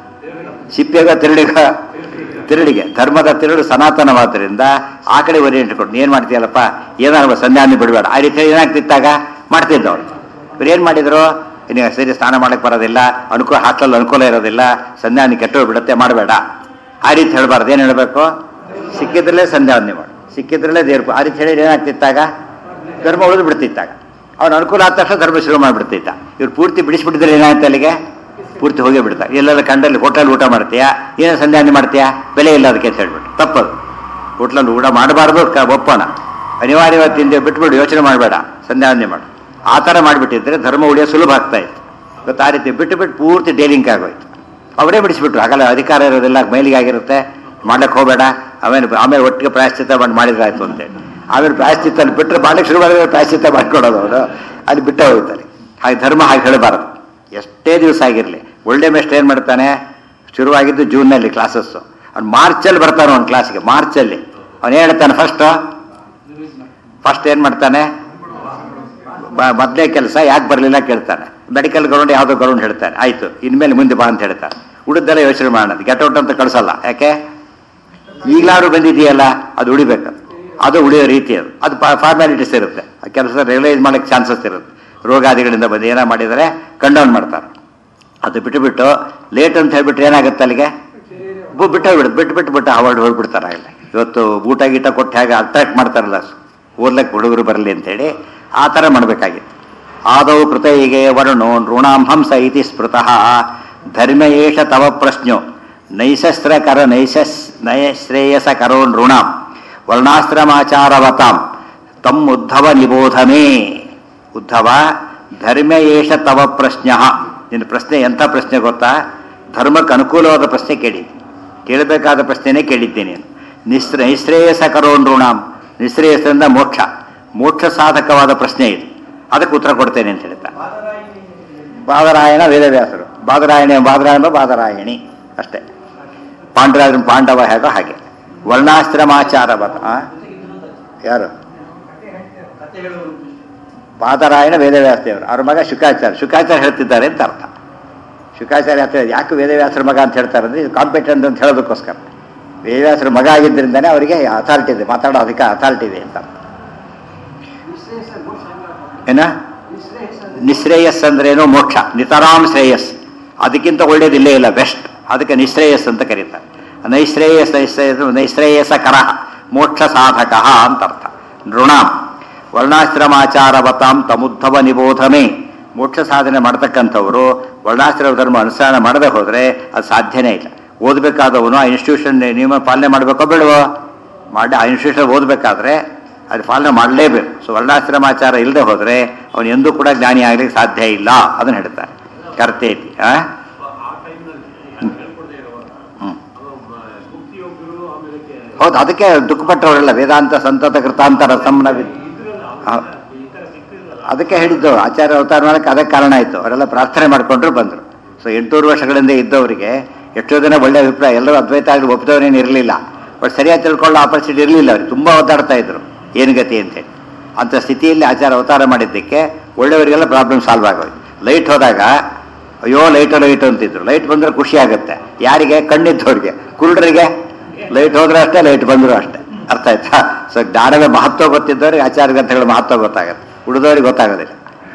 ಸಿಪ್ಪೆಗ ತಿರುಳಿಗ ತಿರುಳಿಗೆ ಧರ್ಮದ ತಿರುಳು ಸನಾತನವಾದ್ದರಿಂದ ಆ ಕಡೆ ಓರಿಯೆಂಟ್ ಕೊಟ್ಟು ಏನು ಮಾಡ್ತೀಯಲ್ಲಪ್ಪ ಏನಾದ್ರು ಸಂಧ್ಯಾನೆ ಬಿಡಬೇಡ ಆ ರೀತಿ ಏನಾಗ್ತಿತ್ತಾಗ ಮಾಡ್ತಿದ್ದವ್ರು ಇವ್ರು ಏನು ಮಾಡಿದ್ರು ಇನ್ನು ಸರಿ ಸ್ನಾನ ಮಾಡಕ್ಕೆ ಬರೋದಿಲ್ಲ ಅನುಕೂಲ ಹಾಸ್ಟೆಲ್ ಅನುಕೂಲ ಇರೋದಿಲ್ಲ ಸಂಧ್ಯಾನೆ ಕೆಟ್ಟು ಬಿಡುತ್ತೆ ಮಾಡಬೇಡ ಆ ರೀತಿ ಹೇಳಬಾರ್ದು ಏನು ಹೇಳಬೇಕು ಸಿಕ್ಕಿದ್ರಲ್ಲೇ ಸಂಧ್ಯಾವನೆ ಮಾಡು ಸಿಕ್ಕಿದ್ರಲ್ಲೇ ದೇವ್ರ ಆ ರೀತಿ ಹೇಳಿದ್ರೆ ಏನಾಗ್ತಿತ್ತಾಗ ಧರ್ಮ ಉಳಿದು ಬಿಡ್ತಿತ್ತಾಗ ಅವ್ನು ಅನುಕೂಲ ಆದ ತಕ್ಷಣ ಧರ್ಮ ಶುರು ಮಾಡಿಬಿಡ್ತಿದ್ದ ಇವ್ರು ಪೂರ್ತಿ ಬಿಡಿಸ್ಬಿಟ್ಟಿದ್ರೆ ಏನಾಯ್ತು ಅಲ್ಲಿಗೆ ಪೂರ್ತಿ ಹೋಗೇ ಬಿಡ್ತಾ ಎಲ್ಲೆಲ್ಲ ಕಂಡಲ್ಲಿ ಹೋಟೆಲ್ ಊಟ ಮಾಡ್ತೀಯಾ ಏನು ಸಂಧ್ಯಾನೆ ಮಾಡ್ತೀಯಾ ಬೆಲೆ ಇಲ್ಲ ಅದಕ್ಕೆ ಅಂತ ಹೇಳ್ಬಿಟ್ಟು ತಪ್ಪದು ಹೋಟ್ಲಲ್ಲಿ ಊಟ ಮಾಡಬಾರ್ದು ಕ ಒಪ್ಪೋಣ ಅನಿವಾರ್ಯವಾಗಿ ತಿಂದೆ ಬಿಟ್ಬಿಡು ಯೋಚನೆ ಮಾಡಬೇಡ ಸಂಧ್ಯಾವನೆ ಮಾಡು ಆ ಥರ ಮಾಡಿಬಿಟ್ಟಿದ್ರೆ ಧರ್ಮ ಉಳಿಯೋ ಸುಲಭ ಆಗ್ತಾ ಇತ್ತು ಇವತ್ತು ಆ ರೀತಿ ಬಿಟ್ಟು ಬಿಟ್ಟು ಪೂರ್ತಿ ಡೇಲಿಂಗ್ ಆಗೋಯ್ತು ಅವರೇ ಬಿಡಿಸ್ಬಿಟ್ರು ಆಗಲ್ಲ ಅಧಿಕಾರ ಇರೋದಿಲ್ಲ ಮೈಲಿಗೆ ಆಗಿರುತ್ತೆ ಮಾಡ್ಲಿಕ್ಕೆ ಹೋಗಬೇಡ ಆಮೇಲೆ ಆಮೇಲೆ ಒಟ್ಟಿಗೆ ಪ್ರಾಯಶ್ಚಿತ್ತ ಮಾಡಿ ಮಾಡಿದ್ರೆ ಆಯ್ತು ಅಂತೇಳಿ ಆಮೇಲೆ ಪ್ರಾಯಶ್ಚಿತ್ತ ಅಲ್ಲಿ ಬಿಟ್ಟರೆ ಮಾಡ್ಲಿಕ್ಕೆ ಶುರು ಮಾಡಿದ್ರೆ ಪ್ರಾಯಶ್ಚಿತ್ತ ಮಾಡ್ಕೊಡೋದು ಅವರು ಅಲ್ಲಿ ಬಿಟ್ಟು ಹೋಗ್ತಾರೆ ಹಾಗೆ ಧರ್ಮ ಹಾಗೆ ಹೇಳಬಾರದು ಎಷ್ಟೇ ದಿವಸ ಆಗಿರಲಿ ಒಳ್ಳೆ ಮೇಸ್ಟ್ ಏನು ಮಾಡ್ತಾನೆ ಶುರುವಾಗಿದ್ದು ಜೂನ್ನಲ್ಲಿ ಕ್ಲಾಸಸ್ಸು ಅವ್ನು ಮಾರ್ಚಲ್ಲಿ ಬರ್ತಾನೆ ಒಂದು ಕ್ಲಾಸ್ಗೆ ಮಾರ್ಚಲ್ಲಿ ಅವನು ಏನು ಹೇಳ್ತಾನೆ ಫಸ್ಟು ಫಸ್ಟ್ ಏನು ಮಾಡ್ತಾನೆ ಬ- ಮೊದಲೇ ಕೆಲಸ ಯಾಕೆ ಬರಲಿಲ್ಲ ಕೇಳ್ತಾನೆ ಮೆಡಿಕಲ್ ಗ್ರೌಂಡ್ ಯಾವುದೋ ಗ್ರೌಂಡ್ ಹೇಳ್ತಾನೆ ಆಯಿತು ಇನ್ಮೇಲೆ ಮುಂದೆ ಬಾ ಅಂತ ಹೇಳ್ತಾನೆ ಉಳಿದೆಲ್ಲ ಯೋಚನೆ ಮಾಡೋಣ ಗೆಟ್ ಔಟ್ ಅಂತ ಕಳಿಸಲ್ಲ ಯಾಕೆ ಈಗಲಾದ್ರೂ ಬಂದಿದೆಯಲ್ಲ ಅದು ಉಳಿಬೇಕು ಅದು ಉಳಿಯೋ ರೀತಿ ಅದು ಅದು ಫಾರ್ಮ್ಯಾಲಿಟೀಸ್ ಇರುತ್ತೆ ಆ ಕೆಲಸ ರಿಯಲೈಸ್ ಮಾಡೋಕ್ಕೆ ಚಾನ್ಸಸ್ ಇರುತ್ತೆ ರೋಗಾದಿಗಳಿಂದ ಬಂದು ಏನೋ ಮಾಡಿದರೆ ಕಂಡೌನ್ ಮಾಡ್ತಾರೆ ಅದು ಬಿಟ್ಟು ಬಿಟ್ಟು ಲೇಟ್ ಅಂತ ಹೇಳ್ಬಿಟ್ರೆ ಏನಾಗುತ್ತೆ ಅಲ್ಲಿಗೆ ಬು- ಬಿಟ್ಟು ಹೋಗ್ಬಿಡುತ್ತೆ ಬಿಟ್ಟು ಬಿಟ್ಟು ಬಿಟ್ಟು ಅವಾರ್ಡ್ ಹೋಗ್ಬಿಡ್ತಾರೆ ಅಲ್ಲಿ ಇವತ್ತು ಊಟ ಗೀಟ ಕೊಟ್ಟು ಹೇಗೆ ಅಟ್ರಾಕ್ಟ್ ಮಾಡ್ತಾರಲ್ಲ ಓದ್ಲಕ್ಕೆ ಹುಡುಗರು ಬರಲಿ ಅಂತೇಳಿ ಆ ಥರ ಮಾಡಬೇಕಾಗಿತ್ತು ಆದೌ ಕೃತೈಗೆ ವರ್ಣೋ ನೃಣಾಂ ಹಂಸ ಇತಿ ಸ್ಮೃತಃ ಧರ್ಮ ಏಷ ತವ ಪ್ರಶ್ನೋ ನೈಸಸ್ತ್ರ ಕರ ನೈಸಸ್ ನಯಶ್ರೇಯಸ ಕರೋ ನೃಣಾಂ ವರ್ಣಾಶ್ರಮಾಚಾರವತಾಂ ತಮ್ ಉದ್ಧವ ನಿಬೋಧಮೇ ಉದ್ಧವ ಧರ್ಮ ಏಷ ತವ ಪ್ರಶ್ನ ನಿನ್ನ ಪ್ರಶ್ನೆ ಎಂಥ ಪ್ರಶ್ನೆ ಗೊತ್ತಾ ಧರ್ಮಕ್ಕೆ ಅನುಕೂಲವಾದ ಪ್ರಶ್ನೆ ಕೇಳಿ ಕೇಳಬೇಕಾದ ಪ್ರಶ್ನೆನೇ ಕೇಳಿದ್ದೀನಿ ನಿಸ್ತ್ರ ನಿಶ್ರೇಯಸ ಕರೋ ನೃಣಾಂ ನಿಶ್ರೇಯಸದಿಂದ ಮೋಕ್ಷ ಮೋಕ್ಷ ಸಾಧಕವಾದ ಪ್ರಶ್ನೆ ಇದು ಅದಕ್ಕೆ ಉತ್ತರ ಕೊಡ್ತೇನೆ ಅಂತ ಹೇಳ್ತಾ ಬಾದರಾಯಣ ವೇದವ್ಯಾಸರು ಬಾದರಾಯಣಿ ಬಾದರಾಯಣ ಬಾದರಾಯಣಿ ಅಷ್ಟೇ ಪಾಂಡರಾಜ ಪಾಂಡವ ಹೇಗೋ ಹಾಗೆ ವರ್ಣಾಶ್ರಮಾಚಾರ ಬತ ಆ? ಯಾರು ಬಾದರಾಯಣ ವೇದವ್ಯಾಸ ದೇವರು ಅವ್ರ ಮಗ ಶುಕಾಚಾರ್ಯ ಶುಕಾಚಾರ್ಯ ಹೇಳ್ತಿದ್ದಾರೆ ಅಂತ ಅರ್ಥ ಶುಕಾಚಾರ್ಯ ಅಂತ ಹೇಳಿ ಯಾಕೆ ವೇದವ್ಯಾಸರ ಮಗ ಅಂತ ಹೇಳ್ತಾರೆ ಅಂದ್ರೆ ಇದು ಕಾಂಪಿಟೆಂಟ್ ಅಂತ ಹೇಳೋದಕ್ಕೋಸ್ಕರ ವೇದವ್ಯಾಸರ ಮಗ ಆಗಿದ್ದರಿಂದನೇ ಅವರಿಗೆ ಅಥಾರಿಟಿ ಇದೆ ಮಾತಾಡೋ ಅದಕ್ಕೆ ಅಥಾರಿಟಿ ಇದೆ ಅಂತ ಅರ್ಥ ಏನ ನಿಶ್ರೇಯಸ್ ಅಂದ್ರೇನು ಮೋಕ್ಷ ನಿತರಾಮ್ ಶ್ರೇಯಸ್ ಅದಕ್ಕಿಂತ ಒಳ್ಳೇದಿಲ್ಲೇ ಇಲ್ಲ ಬೆಸ್ಟ್ ಅದಕ್ಕೆ ನಿಶ್ರೇಯಸ್ ಅಂತ ಕರೀತಾರೆ ನೈಶ್ರೇಯಸ್ ನೈಶ್ರೇಯಸ್ ನೈಶ್ರೇಯಸ ಕರಹ ಮೋಕ್ಷ ಸಾಧಕ ಅಂತ ಅರ್ಥ ನೃಣಾಂ ವರ್ಣಾಶ್ರಮಾಚಾರವತಾಂ ತಮುದ್ಧವ ನಿಬೋಧಮೇ ಮೋಕ್ಷ ಸಾಧನೆ ಮಾಡ್ತಕ್ಕಂಥವರು ವರ್ಣಾಶ್ರಮ ಧರ್ಮ ಅನುಸರಣ ಮಾಡದೆ ಹೋದರೆ ಅದು ಸಾಧ್ಯನೇ ಇಲ್ಲ ಓದಬೇಕಾದವನು ಆ ಇನ್ಸ್ಟಿಟ್ಯೂಷನ್ ನಿಯಮ ಪಾಲನೆ ಮಾಡಬೇಕೋ ಬೇಡವೋ ಮಾಡಿ ಆ ಇನ್ಸ್ಟಿಟ್ಯೂಷನ್ ಓದಬೇಕಾದ್ರೆ ಅದು ಪಾಲನೆ ಮಾಡಲೇಬೇಕು ಸೊ ವರ್ಣಾಶ್ರಮಾಚಾರ ಇಲ್ಲದೆ ಹೋದರೆ ಅವನು ಎಂದೂ ಕೂಡ ಜ್ಞಾನಿ ಆಗ್ಲಿಕ್ಕೆ ಸಾಧ್ಯ ಇಲ್ಲ ಅದನ್ನು ಹೇಳ್ತಾರೆ ಕರ್ತೇತಿ ಆ ಹ್ಮ್. ಹೌದು ಅದಕ್ಕೆ ದುಃಖಪಟ್ಟವರೆಲ್ಲ ವೇದಾಂತ ಸಂತತ ಕೃತಾಂತರ ಸಂನ ಅದಕ್ಕೆ ಹೇಳಿದ್ದು ಆಚಾರ್ಯ ಅವತಾರ ಮಾಡಕ್ಕೆ ಅದಕ್ಕೆ ಕಾರಣ ಆಯಿತು ಅವರೆಲ್ಲ ಪ್ರಾರ್ಥನೆ ಮಾಡ್ಕೊಂಡ್ರು ಬಂದರು ಸೊ ಎಂಟೂರು ವರ್ಷಗಳಿಂದ ಇದ್ದವರಿಗೆ ಎಷ್ಟೋ ಜನ ಒಳ್ಳೆ ಅಭಿಪ್ರಾಯ ಎಲ್ಲರೂ ಅದ್ವೈತ ಆಗಲಿ ಒಪ್ಪಿದವರೇನು ಇರಲಿಲ್ಲ ಬಟ್ ಸರಿಯಾಗಿ ತಿಳ್ಕೊಳ್ಳೋ ಆಪರ್ಚುನಿಟಿ ಇರಲಿಲ್ಲ ಅವ್ರಿಗೆ ತುಂಬ ಒದ್ದಾಡ್ತಾ ಇದ್ರು ಏನು ಗತಿ ಅಂತೇಳಿ ಅಂಥ ಸ್ಥಿತಿಯಲ್ಲಿ ಆಚಾರ ಅವತಾರ ಮಾಡಿದ್ದಕ್ಕೆ ಒಳ್ಳೆಯವರಿಗೆಲ್ಲ ಪ್ರಾಬ್ಲಮ್ ಸಾಲ್ವ್ ಆಗೋಯ್ತು ಲೈಟ್ ಹೋದಾಗ ಅಯ್ಯೋ ಲೈಟು ಲೈಟು ಅಂತಿದ್ರು ಲೈಟ್ ಬಂದರೆ ಖುಷಿ ಆಗುತ್ತೆ ಯಾರಿಗೆ ಕಣ್ಣಿದ್ದವ್ರಿಗೆ ಕುರುಡರಿಗೆ ಲೈಟ್ ಹೋದ್ರೆ ಅಷ್ಟೇ ಲೈಟ್ ಬಂದರೂ ಅಷ್ಟೇ ಅರ್ಥ ಆಯ್ತಾ ಸೊ ಜ್ಞಾನದ ಮಹತ್ವ ಗೊತ್ತಿದ್ದವ್ರಿಗೆ ಆಚಾರ ಗ್ರಂಥಗಳ ಮಹತ್ವ ಗೊತ್ತಾಗುತ್ತೆ ಉಳಿದವ್ರಿಗೆ ಗೊತ್ತಾಗೋದಿಲ್ಲ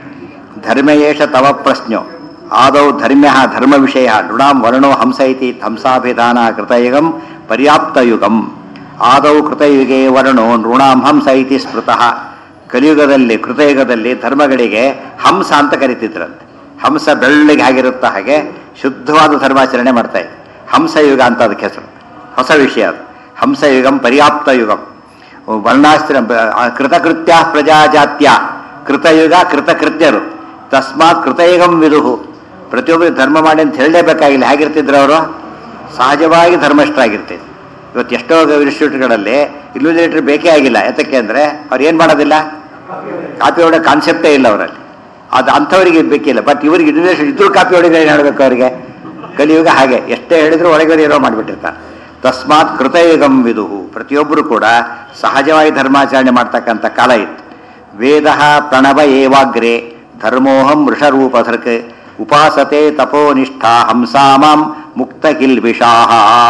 ಧರ್ಮಯೇಷ ತವ ಪ್ರಶ್ನೋ ಆದೌ ಧರ್ಮ್ಯ ಧರ್ಮ ವಿಷಯ ನೃಣಾಂ ವರ್ಣೋ ಹಂಸ ಇತಿ ಹಂಸಾಭಿಧಾನ ಕೃತಯುಗಂ ಪರ್ಯಾಪ್ತಯುಗಂ ಆದೌ ಕೃತಯುಗೆ ವರ್ಣೋ ನೃಣಾಂ ಹಂಸ ಇತಿ ಸ್ಮೃತಃ ಕಲಿಯುಗದಲ್ಲಿ ಕೃತಯುಗದಲ್ಲಿ ಧರ್ಮಗಳಿಗೆ ಹಂಸ ಅಂತ ಕರಿತಿದ್ರಂತೆ ಹಂಸ ಬೆಳ್ಳಿಗೆ ಆಗಿರುತ್ತಾ ಹಾಗೆ ಶುದ್ಧವಾದ ಧರ್ಮಾಚರಣೆ ಮಾಡ್ತಾ ಇದ್ರು ಹಂಸಯುಗ ಅಂತ ಅದಕ್ಕೆ ಹೆಸರು ಹೊಸ ವಿಷಯ ಅದು ಹಂಸಯುಗಂ ಪರ್ಯಾಪ್ತ ಯುಗಂ ವರ್ಣಾಶ್ರ ಕೃತಕೃತ್ಯ ಪ್ರಜಾಜಾತ್ಯ ಕೃತಯುಗ ಕೃತಕೃತ್ಯರು ತಸ್ಮಾತ್ ಕೃತಯುಗಂ ವಿದುಹು ಪ್ರತಿಯೊಬ್ಬರು ಧರ್ಮ ಮಾಡಿ ಅಂತ ಹೇಳಲೇಬೇಕಾಗಿಲ್ಲ ಹೇಗಿರ್ತಿದ್ರು ಅವರು ಸಹಜವಾಗಿ ಧರ್ಮಸ್ಥರಾಗಿರ್ತಿದ್ರು ಇವತ್ತು ಎಷ್ಟೋ ಇನ್ಸ್ಟಿಟ್ಯೂಟ್ಗಳಲ್ಲಿ ಇಲ್ಯುಮಿನೇಟರ್ ಬೇಕೇ ಆಗಿಲ್ಲ ಯಾತಕ್ಕೆ ಅಂದರೆ ಅವ್ರು ಏನು ಮಾಡೋದಿಲ್ಲ ಕಾಪಿ ಹೊಡೋ ಕಾನ್ಸೆಪ್ಟೇ ಇಲ್ಲ ಅವರಲ್ಲಿ ಅದು ಅಂಥವರಿಗೆ ಬೇಕಿಲ್ಲ ಬಟ್ ಇವರಿಗೆ ಇನ್ವಿಟೇಷನ್ ಇದ್ರೂ ಕಾಪಿ ಹೊಡಿದ್ರೆ ಏನು ಹೇಳಬೇಕು ಅವರಿಗೆ ಕಲಿಯುಗ ಹಾಗೆ ಎಷ್ಟೇ ಹೇಳಿದ್ರು ಒಳಗಡೆ ಇರೋ ಮಾಡಿಬಿಟ್ಟಿರ್ತಾರೆ ತಸ್ಮಾತ್ ಕೃತಯುಗಂ ವಿದುಹು ಪ್ರತಿಯೊಬ್ಬರು ಕೂಡ ಸಹಜವಾಗಿ ಧರ್ಮಾಚರಣೆ ಮಾಡ್ತಕ್ಕಂಥ ಕಾಲ ಇತ್ತು ವೇದ ಪ್ರಣವ ಏವಾಗ್ರೆ ಧರ್ಮೋಹಂ ವೃಷರೂಪಧೃಕ್ ಉಪಾಸತೆ ತಪೋನಿಷ್ಠಾ ಹಂಸಾಮಾಂ ಮುಕ್ತ ಕಿಲ್ಬಿಷಾಹ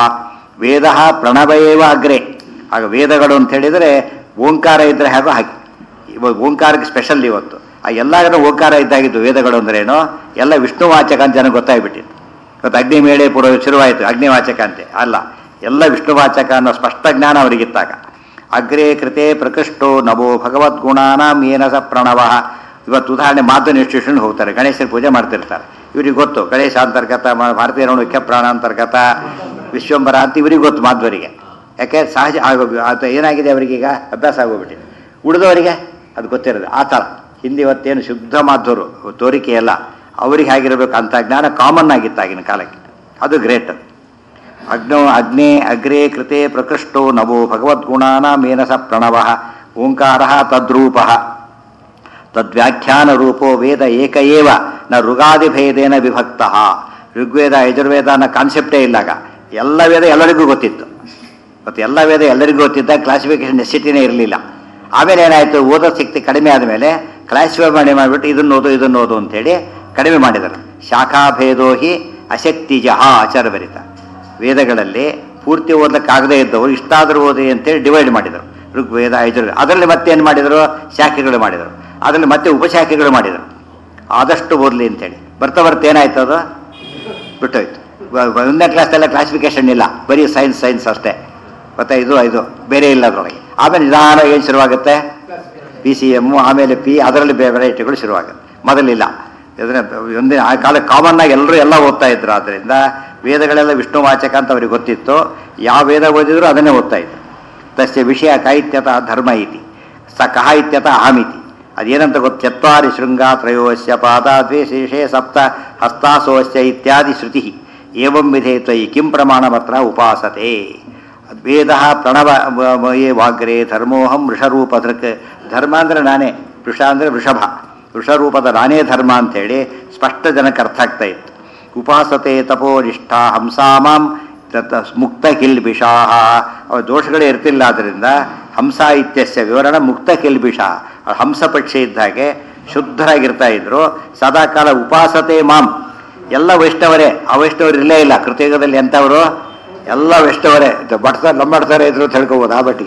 ವೇದ ಪ್ರಣವ ಏವ ಅಗ್ರೆ ಆಗ ವೇದಗಳು ಅಂತ ಹೇಳಿದರೆ ಓಂಕಾರ ಇದ್ರೆ ಹಾಗೂ ಹಾಗೆ ಇವಾಗ ಓಂಕಾರಕ್ಕೆ ಸ್ಪೆಷಲ್ ಇವತ್ತು ಆ ಎಲ್ಲ ಕಡೆ ಓಂಕಾರ ಇದ್ದಾಗಿದ್ದು ವೇದಗಳು ಅಂದ್ರೇನು ಎಲ್ಲ ವಿಷ್ಣುವಾಚಕ ಅಂತ ಜನ ಗೊತ್ತಾಗ್ಬಿಟ್ಟಿತ್ತು ಇವತ್ತು ಅಗ್ನಿಮೇಳೆ ಪೂರ್ವ ಶುರುವಾಯಿತು ಅಗ್ನಿವಾಚಕ ಅಂತೆ ಅಲ್ಲ ಎಲ್ಲ ವಿಷ್ಣುವಾಚಕ ಅನ್ನೋ ಸ್ಪಷ್ಟ ಜ್ಞಾನ ಅವರಿಗಿತ್ತಾಗ ಅಗ್ರೇ ಕೃತೆ ಪ್ರಕೃಷ್ಟೋ ನವೋ ಭಗವದ್ಗುಣಾನಾಂ ಏನ ಸ ಪ್ರಣವ ಇವತ್ತು ಉದಾಹರಣೆ ಮಾಧವನ ಇನ್ಸ್ಟಿಟ್ಯೂಷನ್ ಹೋಗ್ತಾರೆ ಗಣೇಶನ ಪೂಜೆ ಮಾಡ್ತಿರ್ತಾರೆ ಇವ್ರಿಗೆ ಗೊತ್ತು ಗಣೇಶ ಅಂತರ್ಗತ ಮ- ಭಾರತೀಯ ಮುಖ್ಯ ಪ್ರಾಣ ಅಂತರ್ಗತ ವಿಶ್ವಂಬರ ಅಂತ ಇವರಿಗೆ ಗೊತ್ತು ಮಾಧ್ವರಿಗೆ ಯಾಕೆ ಸಹಜ ಆಗೋ ಅದು ಏನಾಗಿದೆ ಅವರಿಗೀಗ ಅಭ್ಯಾಸ ಆಗೋಗ್ಬಿಟ್ಟಿದೆ ಉಳಿದವರಿಗೆ ಅದು ಗೊತ್ತಿರೋದು ಆ ಥರ ಹಿಂದೆ ಇವತ್ತೇನು ಶುದ್ಧ ಮಾಧ್ವರು ತೋರಿಕೆ ಅಲ್ಲ ಅವರಿಗೆ ಆಗಿರಬೇಕು ಅಂತ ಜ್ಞಾನ ಕಾಮನ್ ಆಗಿತ್ತು ಆಗಿನ ಕಾಲಕ್ಕೆ ಅದು ಗ್ರೇಟ್ ಅಗ್ನೋ ಅಗ್ನೇ ಅಗ್ರೇ ಕೃತೆ ಪ್ರಕೃಷ್ಟೋ ನವೋ ಭಗವದ್ಗುಣಾನಾಮೇನಸ ಪ್ರಣವ ಓಂಕಾರ ತದ್ರೂಪ ತದ್ವ್ಯಾಖ್ಯಾನ ರೂಪೋ ವೇದ ಏಕ ಏವ ನ ಋಗಾದಿಭೇದೇನ ವಿಭಕ್ತ ಋಗ್ವೇದ ಯಜುರ್ವೇದ ಅನ್ನೋ ಕಾನ್ಸೆಪ್ಟೇ ಇಲ್ಲಾಗ ಎಲ್ಲ ವೇದ ಎಲ್ಲರಿಗೂ ಗೊತ್ತಿತ್ತು ಮತ್ತು ಎಲ್ಲ ವೇದ ಎಲ್ಲರಿಗೂ ಗೊತ್ತಿದ್ದ ಕ್ಲಾಸಿಫಿಕೇಶನ್ ನೆಸಿಟಿನೇ ಇರಲಿಲ್ಲ ಆಮೇಲೆ ಏನಾಯಿತು ಓದೋ ಶಕ್ತಿ ಕಡಿಮೆ ಆದಮೇಲೆ ಕ್ಲಾಸಿಫೈ ಮಾಡಿ ಮಾಡಿಬಿಟ್ಟು ಇದನ್ನು ಓದು ಇದನ್ನು ಓದು ಅಂತೇಳಿ ಕಡಿಮೆ ಮಾಡಿದರು ಶಾಖಾಭೇದೋ ಹಿ ಅಶಕ್ತಿಜಃ ಆಚಾರ ಬರಿತ ವೇದಗಳಲ್ಲಿ ಪೂರ್ತಿ ಓದಕ್ಕಾಗದೇ ಇದ್ದವರು ಇಷ್ಟಾದರೂ ಓದಿ ಅಂತೇಳಿ ಡಿವೈಡ್ ಮಾಡಿದರು ಋಗ್ವೇದ ಯಜುರ್ವೇದ ಅದರಲ್ಲಿ ಮತ್ತೆ ಏನು ಮಾಡಿದರು ಶಾಖೆಗಳು ಮಾಡಿದರು ಅದರಲ್ಲಿ ಮತ್ತೆ ಉಪಶಾಖೆಗಳು ಮಾಡಿದರು ಆದಷ್ಟು ಓದಲಿ ಅಂತೇಳಿ ಬರ್ತಾ ಬರ್ತಾ ಏನಾಯ್ತು ಅದು ಬಿಟ್ಟೋಯ್ತು ಬ- ಬ- ಒಂದನೇ ಕ್ಲಾಸೆಲ್ಲ ಕ್ಲಾಸಿಫಿಕೇಶನ್ ಇಲ್ಲ ಬರೀ ಸೈನ್ಸ್ ಸೈನ್ಸ್ ಅಷ್ಟೇ ಗೊತ್ತಾ ಇದು ಇದು ಬೇರೆ ಇಲ್ಲ ಅದರೊಳಗೆ ಆಮೇಲೆ ನಿಧಾನ ಏನು ಶುರುವಾಗುತ್ತೆ ಪಿ ಸಿ ಎಮ್ಮು ಆಮೇಲೆ ಪಿ ಅದರಲ್ಲಿ ವೆರೈಟಿಗಳು ಶುರುವಾಗುತ್ತೆ ಮೊದಲಿಲ್ಲ ಇದನ್ನ ಒಂದೇ ಆ ಕಾಲ ಕಾಮನ್ ಆಗಿ ಎಲ್ಲರೂ ಎಲ್ಲ ಓದ್ತಾ ಇದ್ರು ಆದ್ದರಿಂದ ವೇದಗಳೆಲ್ಲ ವಿಷ್ಣು ವಾಚಕ ಅಂತ ಅವ್ರಿಗೆ ಗೊತ್ತಿತ್ತು ಯಾವ ವೇದ ಓದಿದ್ರು ಅದನ್ನೇ ಓದ್ತಾ ಇದ್ರು ತಸ್ಯ ವಿಷಯ ಕಾಯಿತ್ಯತ ಧರ್ಮ ಇತಿ ಸ ಕಹ ಇತ್ಯತ ಅಹಮಿತಿ ಅದೇನಂತ ಗೊತ್ತು ಚತ್ವಾರಿ ಶೃಂಗ ತ್ರಯೋಸ್ಯ ಪಾದ ದ್ವೇ ಶೇಷೇ ಸಪ್ತ ಹಸ್ತಾಸೋಸ್ಯ ಇತ್ಯಾದಿ ಶ್ರುತಿ ಏವಂ ವಿಧೇ ತ್ವಯಿ ಕಿಂ ಪ್ರಮಾಣಮತ್ರ ಉಪಾಸತೆ ವೇದ ಪ್ರಣವ ವ- ವ- ಯೇ ವಾಗ್ರೆ ಧರ್ಮೋಹಂ ವೃಷರೂಪಧೃಕ್ ಧರ್ಮ ಅಂದರೆ ನಾನೇ ವೃಷ ಅಂದರೆ ವೃಷಭ ವೃಷರೂಪದ ನಾನೇ ಧರ್ಮ ಅಂಥೇಳಿ ಸ್ಪಷ್ಟ ಜನಕ್ಕೆ ಅರ್ಥ ಆಗ್ತಾ ಇತ್ತು ಉಪಾಸತೆ ತಪೋ ನಿಷ್ಠಾ ಹಂಸಾಮಾಂ ತತ್ ಮುಕ್ತ ಕಿಲ್ಬಿಷಾಹ ಅವ ದೋಷಗಳೇ ಇರ್ತಿಲ್ಲ ಆದ್ದರಿಂದ ಹಂಸ ಇತ್ಯಸ್ಯ ವಿವರಣ ಮುಕ್ತ ಕಿಲ್ಬಿಷ ಹಂಸ ಪಕ್ಷಿ ಇದ್ದ ಹಾಗೆ ಶುದ್ಧರಾಗಿರ್ತಾ ಇದ್ರು ಸದಾಕಾಲ ಉಪಾಸತೆ ಮಾಂ ಎಲ್ಲ ವೈಷ್ಣವರೇ ಅವೈಷ್ಣವರು ಇರಲೇ ಇಲ್ಲ ಕೃತಯುಗದಲ್ಲಿ ಎಂಥವರು ಎಲ್ಲ ವೈಷ್ಣವರೇ ಭಟ್ತಾರೆ ಲಂಬಡ್ತಾರೆ ಇದ್ರು ಅಂತ ಹೇಳ್ಕೋಬೋದು ಆ ಬಟ್ಟಿಗೆ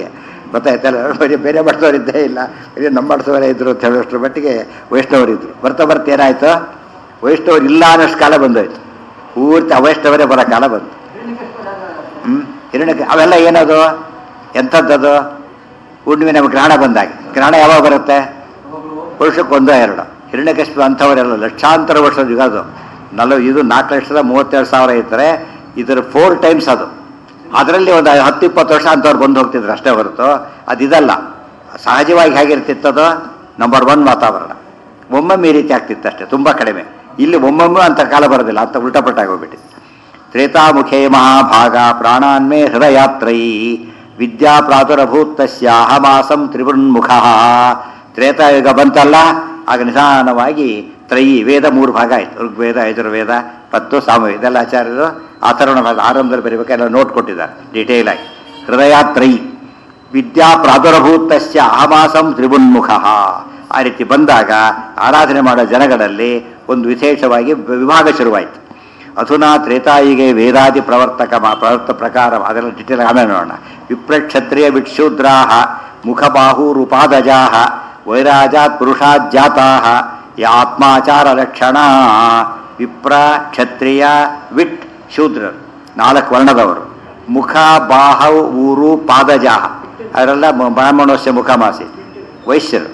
ಗೊತ್ತಾಯ್ತಲ್ಲ ಬರೀ ಬೇರೆ ಮಠದವರಿದ್ದೇ ಇಲ್ಲ ಬರೀ ನಮ್ಮ ಮಠದವರೇ ಇದ್ರು ಅಂತ ಹೇಳೋಷ್ಟ್ರ ಮಟ್ಟಿಗೆ ವೈಷ್ಣವರಿದ್ರು ಬರ್ತಾ ಬರ್ತಾ ಏನಾಯ್ತು ವೈಷ್ಣವರು ಇಲ್ಲ ಅನ್ನೋಷ್ಟು ಕಾಲ ಬಂದೋಯ್ತು ಪೂರ್ತಿ ಅವೈಷ್ಣವರೇ ಬರೋ ಕಾಲ ಬಂತು ಹ್ಮ್ ಹಿರಣ್ಯಕ್ಕೆ ಅವೆಲ್ಲ ಏನದು ಎಂಥದ್ದದು ಹುಣ್ಣಿಮೆ ಗ್ರಹಣ ಬಂದಾಗ ಗ್ರಹಣ ಯಾವಾಗ ಬರುತ್ತೆ ವರ್ಷಕ್ಕೆ ಒಂದೋ ಎರಡು ಹಿರಣ್ಯಕಶ್ಯಪ ಅಂಥವರೆಲ್ಲ ಲಕ್ಷಾಂತರ ವರ್ಷದ ಯುಗ ಅದು ನಲವ ಇದು ನಾಲ್ಕು ಲಕ್ಷದ ಮೂವತ್ತೆರಡು ಸಾವಿರ ಇದ್ದರೆ ಇದರ ಫೋರ್ ಟೈಮ್ಸ್ ಅದು ಅದರಲ್ಲಿ ಒಂದು ಹತ್ತು ಇಪ್ಪತ್ತು ವರ್ಷ ಅಂಥವ್ರು ಬಂದು ಹೋಗ್ತಿದ್ರು ಅಷ್ಟೇ ಹೊರತು ಅದಿದಲ್ಲ ಸಹಜವಾಗಿ ಹೇಗಿರ್ತಿತ್ತದು ನಂಬರ್ ಒನ್ ವಾತಾವರಣ ಒಮ್ಮೊಮ್ಮೆ ಈ ರೀತಿ ಆಗ್ತಿತ್ತು ಅಷ್ಟೇ ತುಂಬ ಕಡಿಮೆ ಇಲ್ಲಿ ಒಮ್ಮೊಮ್ಮೆ ಅಂತ ಕಾಲ ಬರೋದಿಲ್ಲ ಅಂತ ಉಲ್ಟಾಪಟ್ಟಾಗಿ ಹೋಗ್ಬಿಟ್ಟಿದೆ ತ್ರೇತಾಮುಖೇ ಮಹಾಭಾಗ ಪ್ರಾಣಾನ್ಮೇ ಹೃದಯಾತ್ರೈ ವಿದ್ಯಾ ಪ್ರಾದುರಭೂತಸ್ಯಾಹಮಾಸಂ ತ್ರಿವೃನ್ಮುಖ ತ್ರೇತಾಯುಗ ಬಂತಲ್ಲ ಆಗ ನಿಧಾನವಾಗಿ ತ್ರಯಿ ವೇದ ಮೂರು ಭಾಗ ಆಯ್ತು ಋಗ್ವೇದ ಯಜುರ್ವೇದ ಮತ್ತು ಸಾಮವೇದ ಇದೆಲ್ಲ ಆಚಾರ್ಯರು ಆಚರಣ ಆರಂಭದಲ್ಲಿ ಬರೀಬೇಕಾದ್ರೆ ನೋಟ್ ಕೊಟ್ಟಿದ್ದಾರೆ ಡೀಟೇಲ್ ಆಗಿ ಹೃದಯಾತ್ರಯಿ ವಿದ್ಯಾ ಪ್ರಾದುರಭೂತಸ್ಯ ಅಹಮಾಸಂ ತ್ರಿವೃನ್ಮುಖ ಆ ರೀತಿ ಬಂದಾಗ ಆರಾಧನೆ ಮಾಡೋ ಜನಗಳಲ್ಲಿ ಒಂದು ವಿಶೇಷವಾಗಿ ವಿಭಾಗ ಶುರುವಾಯಿತು ಅಧುನಾ ತ್ರೇತಾಯಿಗೆ ವೇದಾದಿ ಪ್ರವರ್ತಕ ಮ- ಪ್ರವರ್ತ ಪ್ರಕಾರ ಅದೆಲ್ಲ ಡಿಟೇಲ್ ಆಮೇಲೆ ನೋಡೋಣ ವಿಪ್ರಕ್ಷತ್ರಿಯ ವಿಕ್ಷೂದ್ರಾಹ ಮುಖಬಾಹೂರುಪಾದಜಾಹ ವೈರಾಜಾತ್ ಪುರುಷಾತ್ ಜಾತಾಹ ಆತ್ಮಾಚಾರ ಲಕ್ಷಣ ವಿಪ್ರ ಕ್ಷತ್ರಿಯ ವಿಟ್ ಶೂದ್ರರು ನಾಲ್ಕು ವರ್ಣದವರು ಮುಖ ಬಾಹ ಊರು ಪಾದಜಾಹ ಅವರೆಲ್ಲ ಮ- ಬ್ರಾಹ್ಮಣೋಸ್ಯ ಮುಖಮಾಸಿ ವೈಶ್ಯರು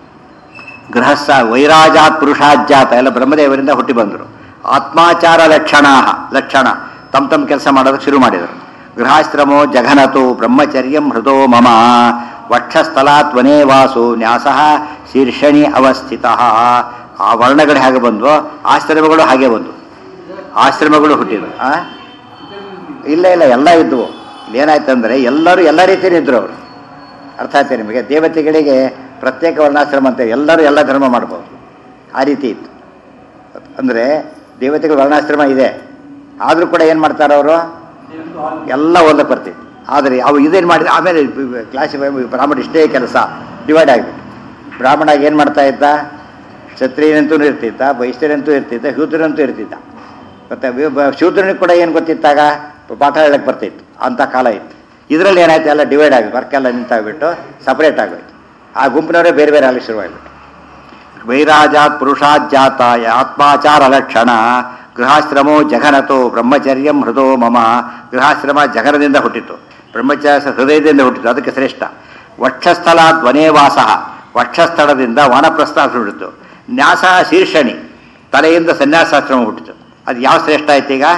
ಗೃಹಸ್ಥ ವೈರಾಜಾತ್ ಪುರುಷಾಜ್ಜಾತ ಎಲ್ಲ ಬ್ರಹ್ಮದೇವರಿಂದ ಹುಟ್ಟಿ ಬಂದರು ಆತ್ಮಾಚಾರ ಲಕ್ಷಣ ಲಕ್ಷಣ ತಮ್ಮ ತಮ್ಮ ಕೆಲಸ ಮಾಡೋದಕ್ಕೆ ಶುರು ಮಾಡಿದರು ಗೃಹಾಶ್ರಮೋ ಜಘನತು ಬ್ರಹ್ಮಚರ್ಯಂ ಹೃದೋ ಮಮ ವಕ್ಷಸ್ಥಲಾತ್ ವನೇ ವಾಸು ನ್ಯಾಸಃ ಶೀರ್ಷಣಿ ಅವಸ್ಥಿತ ಆ ವರ್ಣಗಳು ಹೇಗೆ ಬಂದ್ವೋ ಆಶ್ರಮಗಳು ಹಾಗೆ ಬಂದು ಆಶ್ರಮಗಳು ಹುಟ್ಟಿದ್ರು ಆ? ಇಲ್ಲ ಇಲ್ಲ ಎಲ್ಲ ಇದ್ವು ಇಲ್ಲೇನಾಯ್ತಂದ್ರೆ ಎಲ್ಲರೂ ಎಲ್ಲ ರೀತಿಯಲ್ಲಿ ಇದ್ರು ಅವರು ಅರ್ಥ ಆಯ್ತು ನಿಮಗೆ ದೇವತೆಗಳಿಗೆ ಪ್ರತ್ಯೇಕ ವರ್ಣಾಶ್ರಮ ಅಂತ ಎಲ್ಲರೂ ಎಲ್ಲ ಧರ್ಮ ಮಾಡ್ಬೋದು ಆ ರೀತಿ ಇತ್ತು ಅಂದರೆ ದೇವತೆಗಳ ವರ್ಣಾಶ್ರಮ ಇದೆ ಆದರೂ ಕೂಡ ಏನು ಮಾಡ್ತಾರೆ ಅವರು ಎಲ್ಲ ಓದಕ್ಕೆ ಬರ್ತಿತ್ತು ಆದರೆ ಅವು ಇದೇನು ಮಾಡಿದ್ರೆ ಆಮೇಲೆ ಕ್ಲಾಸ್ ಬ್ರಾಹ್ಮಣ ಇಷ್ಟೇ ಕೆಲಸ ಡಿವೈಡ್ ಆಗಿಬಿಟ್ಟು ಬ್ರಾಹ್ಮಣ ಏನು ಮಾಡ್ತಾ ಇದ್ದ ಕ್ಷತ್ರಿಯನಂತೂ ಇರ್ತಿದ್ದ ವೈಶ್ಯರಂತೂ ಇರ್ತಿದ್ದ ಶೂದ್ರನಂತೂ ಇರ್ತಿದ್ದ ಮತ್ತು ಶೂದ್ರನಿಗೆ ಕೂಡ ಏನು ಗೊತ್ತಿತ್ತಾಗ ಪಾಠ ಹೇಳಕ್ಕೆ ಬರ್ತಿತ್ತು ಅಂಥ ಕಾಲ ಇತ್ತು ಇದರಲ್ಲಿ ಏನಾಯ್ತು ಎಲ್ಲ ಡಿವೈಡ್ ಆಗಿ ವರ್ಕೆಲ್ಲ ನಿಂತಾಗ್ಬಿಟ್ಟು ಸಪ್ರೇಟ್ ಆಗೋಯ್ತು ಆ ಗುಂಪಿನವರೇ ಬೇರೆ ಬೇರೆ ಆಗಲಿ ಶುರುವಾಗ್ಬಿಟ್ಟು ವೈರಾಜಾತ್ ಪುರುಷಾತ್ ಜಾತಾಯ ಆತ್ಮಾಚಾರ ಲಕ್ಷಣ ಗೃಹಾಶ್ರಮೋ ಜಘನತೋ ಬ್ರಹ್ಮಚರ್ಯಂ ಹೃದೋ ಮಮ ಗೃಹಾಶ್ರಮ ಜಘನದಿಂದ ಹುಟ್ಟಿತು ಬ್ರಹ್ಮಚಾರ್ಯ ಹೃದಯದಿಂದ ಹುಟ್ಟಿತು ಅದಕ್ಕೆ ಶ್ರೇಷ್ಠ ವಕ್ಷಸ್ಥಳ ಧ್ವನೇವಾಸ ವಕ್ಷಸ್ಥಳದಿಂದ ವಾನಪ್ರಸ್ಥ ಹುಟ್ಟಿತು ನ್ಯಾಸ ಶೀರ್ಷಣಿ ತಲೆಯಿಂದ ಸನ್ಯಾಸಾಶ್ರಮ ಹುಟ್ಟಿತು ಅದು ಯಾವ ಶ್ರೇಷ್ಠ ಆಯ್ತು ಈಗ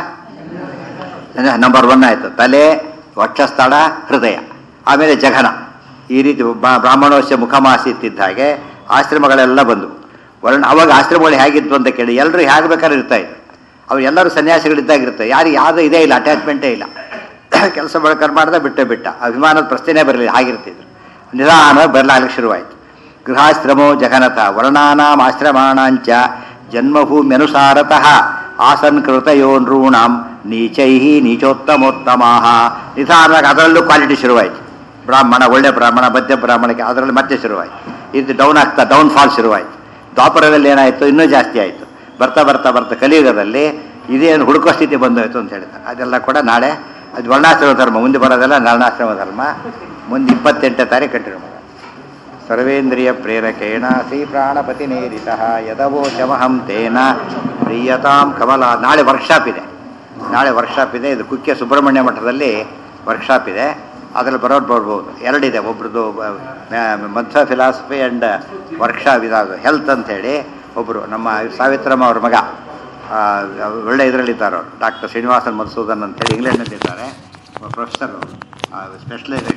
ನಂಬರ್ ಒನ್ ಆಯಿತು ತಲೆ ವಕ್ಷಸ್ಥಳ ಹೃದಯ ಆಮೇಲೆ ಜಘನ ಈ ರೀತಿ ಬ- ಬ್ರಾಹ್ಮಣೋಸ್ಯ ಮುಖಮಾಸಿ ಇತ್ತಿದ್ದ ಹಾಗೆ ಆಶ್ರಮಗಳೆಲ್ಲ ಬಂದವು ವರ್ಣ ಅವಾಗ ಆಶ್ರಮಗಳು ಹೇಗಿತ್ತು ಅಂತ ಕೇಳಿ ಎಲ್ಲರೂ ಹೇಗೆ ಬೇಕಾದ್ರೆ ಇರ್ತಾ ಇದ್ರು ಅವ್ರು ಎಲ್ಲರೂ ಸನ್ಯಾಸಿಗಳಿದ್ದಾಗ ಇರ್ತಾರೆ ಯಾರಿಗೆ ಯಾವುದೂ ಇದೇ ಇಲ್ಲ ಅಟ್ಯಾಚ್ಮೆಂಟೇ ಇಲ್ಲ ಕೆಲಸ ಬೆಳಕರ್ ಮಾಡ್ದೆ ಬಿಟ್ಟೆ ಬಿಟ್ಟ ಅಭಿಮಾನದ ಪ್ರಶ್ನೆ ಬರಲಿಲ್ಲ ಹಾಗಿರ್ತಿದ್ರು ನಿಧಾನ ಬರಲಾಗಲಿಕ್ಕೆ ಶುರುವಾಯಿತು ಗೃಹಾಶ್ರಮೋ ಜಘನತ ವರ್ಣಾನಾಂ ಆಶ್ರಮಾಣಾಂಚ ಜನ್ಮಭೂಮ್ಯನುಸಾರತಃ ಆಸನ್ ಕೃತಯೋ ನೃಣಾಂ ನೀಚೈ ನೀಚೋತ್ತಮೋತ್ತಮಾಹ ನಿಧಾನವಾಗಿ ಅದರಲ್ಲೂ ಕ್ವಾಲಿಟಿ ಶುರುವಾಯಿತು ಬ್ರಾಹ್ಮಣ ಒಳ್ಳೆ ಬ್ರಾಹ್ಮಣ ಮಧ್ಯ ಬ್ರಾಹ್ಮಣಕ್ಕೆ ಅದರಲ್ಲಿ ಮತ್ತೆ ಶುರುವಾಯಿತು ಇದು ಡೌನ್ ಆಗ್ತಾ ಡೌನ್ ಫಾಲ್ ಶುರುವಾಯಿತು ದ್ವಾಪರದಲ್ಲಿ ಏನಾಯಿತು ಇನ್ನೂ ಜಾಸ್ತಿ ಆಯಿತು ಬರ್ತಾ ಬರ್ತಾ ಬರ್ತಾ ಕಲಿಯುಗದಲ್ಲಿ ಇದೇನು ಹುಡುಕೋ ಸ್ಥಿತಿ ಬಂದೋಯ್ತು ಅಂತ ಹೇಳ್ತಾರೆ ಅದೆಲ್ಲ ಕೂಡ ನಾಳೆ ಅದು ವರ್ಣಾಶ್ರಮ ಧರ್ಮ ಮುಂದೆ ಬರೋದೆಲ್ಲ ವರ್ಣಾಶ್ರಮ ಧರ್ಮ ಮುಂದೆ ಇಪ್ಪತ್ತೆಂಟನೇ ತಾರೀಕು ಕಂಟಿನ್ಯೂ ಮಾಡೋಣ ಸರ್ವೇಂದ್ರಿಯ ಪ್ರೇರಕೇಣ ಶ್ರೀ ಪ್ರಾಣಪತಿ ನೇರಿತ ಯದವೋಚಮಹಂ ತೇನ ಪ್ರಿಯತಾಂ ಕಮಲ ನಾಳೆ ವರ್ಕ್ಶಾಪ್ ಇದೆ ನಾಳೆ ವರ್ಕ್ಶಾಪ್ ಇದೆ ಇದು ಕುಕ್ಕೆ ಸುಬ್ರಹ್ಮಣ್ಯ ಮಠದಲ್ಲಿ ವರ್ಕ್ಶಾಪ್ ಇದೆ ಅದರಲ್ಲಿ ಬರೋದು ಬರ್ಬೋದು ಎರಡಿದೆ ಒಬ್ರದ್ದು ಮಧ್ಯ ಫಿಲಾಸಫಿ ಆ್ಯಂಡ್ ವರ್ಕ್ಶಾಪ್ ಇದಾದ ಹೆಲ್ತ್ ಅಂತೇಳಿ ಒಬ್ಬರು ನಮ್ಮ ಸಾವಿತ್ರಮ್ಮ ಅವ್ರ ಮಗ ಆ, ಒಳ್ಳೆ ಇದರಲ್ಲಿದ್ದಾರೆ ಅವರು ಡಾಕ್ಟರ್ ಶ್ರೀನಿವಾಸನ್ ಮಧುಸೂದನ್ ಅಂತೇಳಿ ಇಂಗ್ಲೆಂಡ್ನಲ್ಲಿದ್ದಾರೆ ಪ್ರೊಫೆಸರ್ ಸ್ಪೆಷಲೈಸ್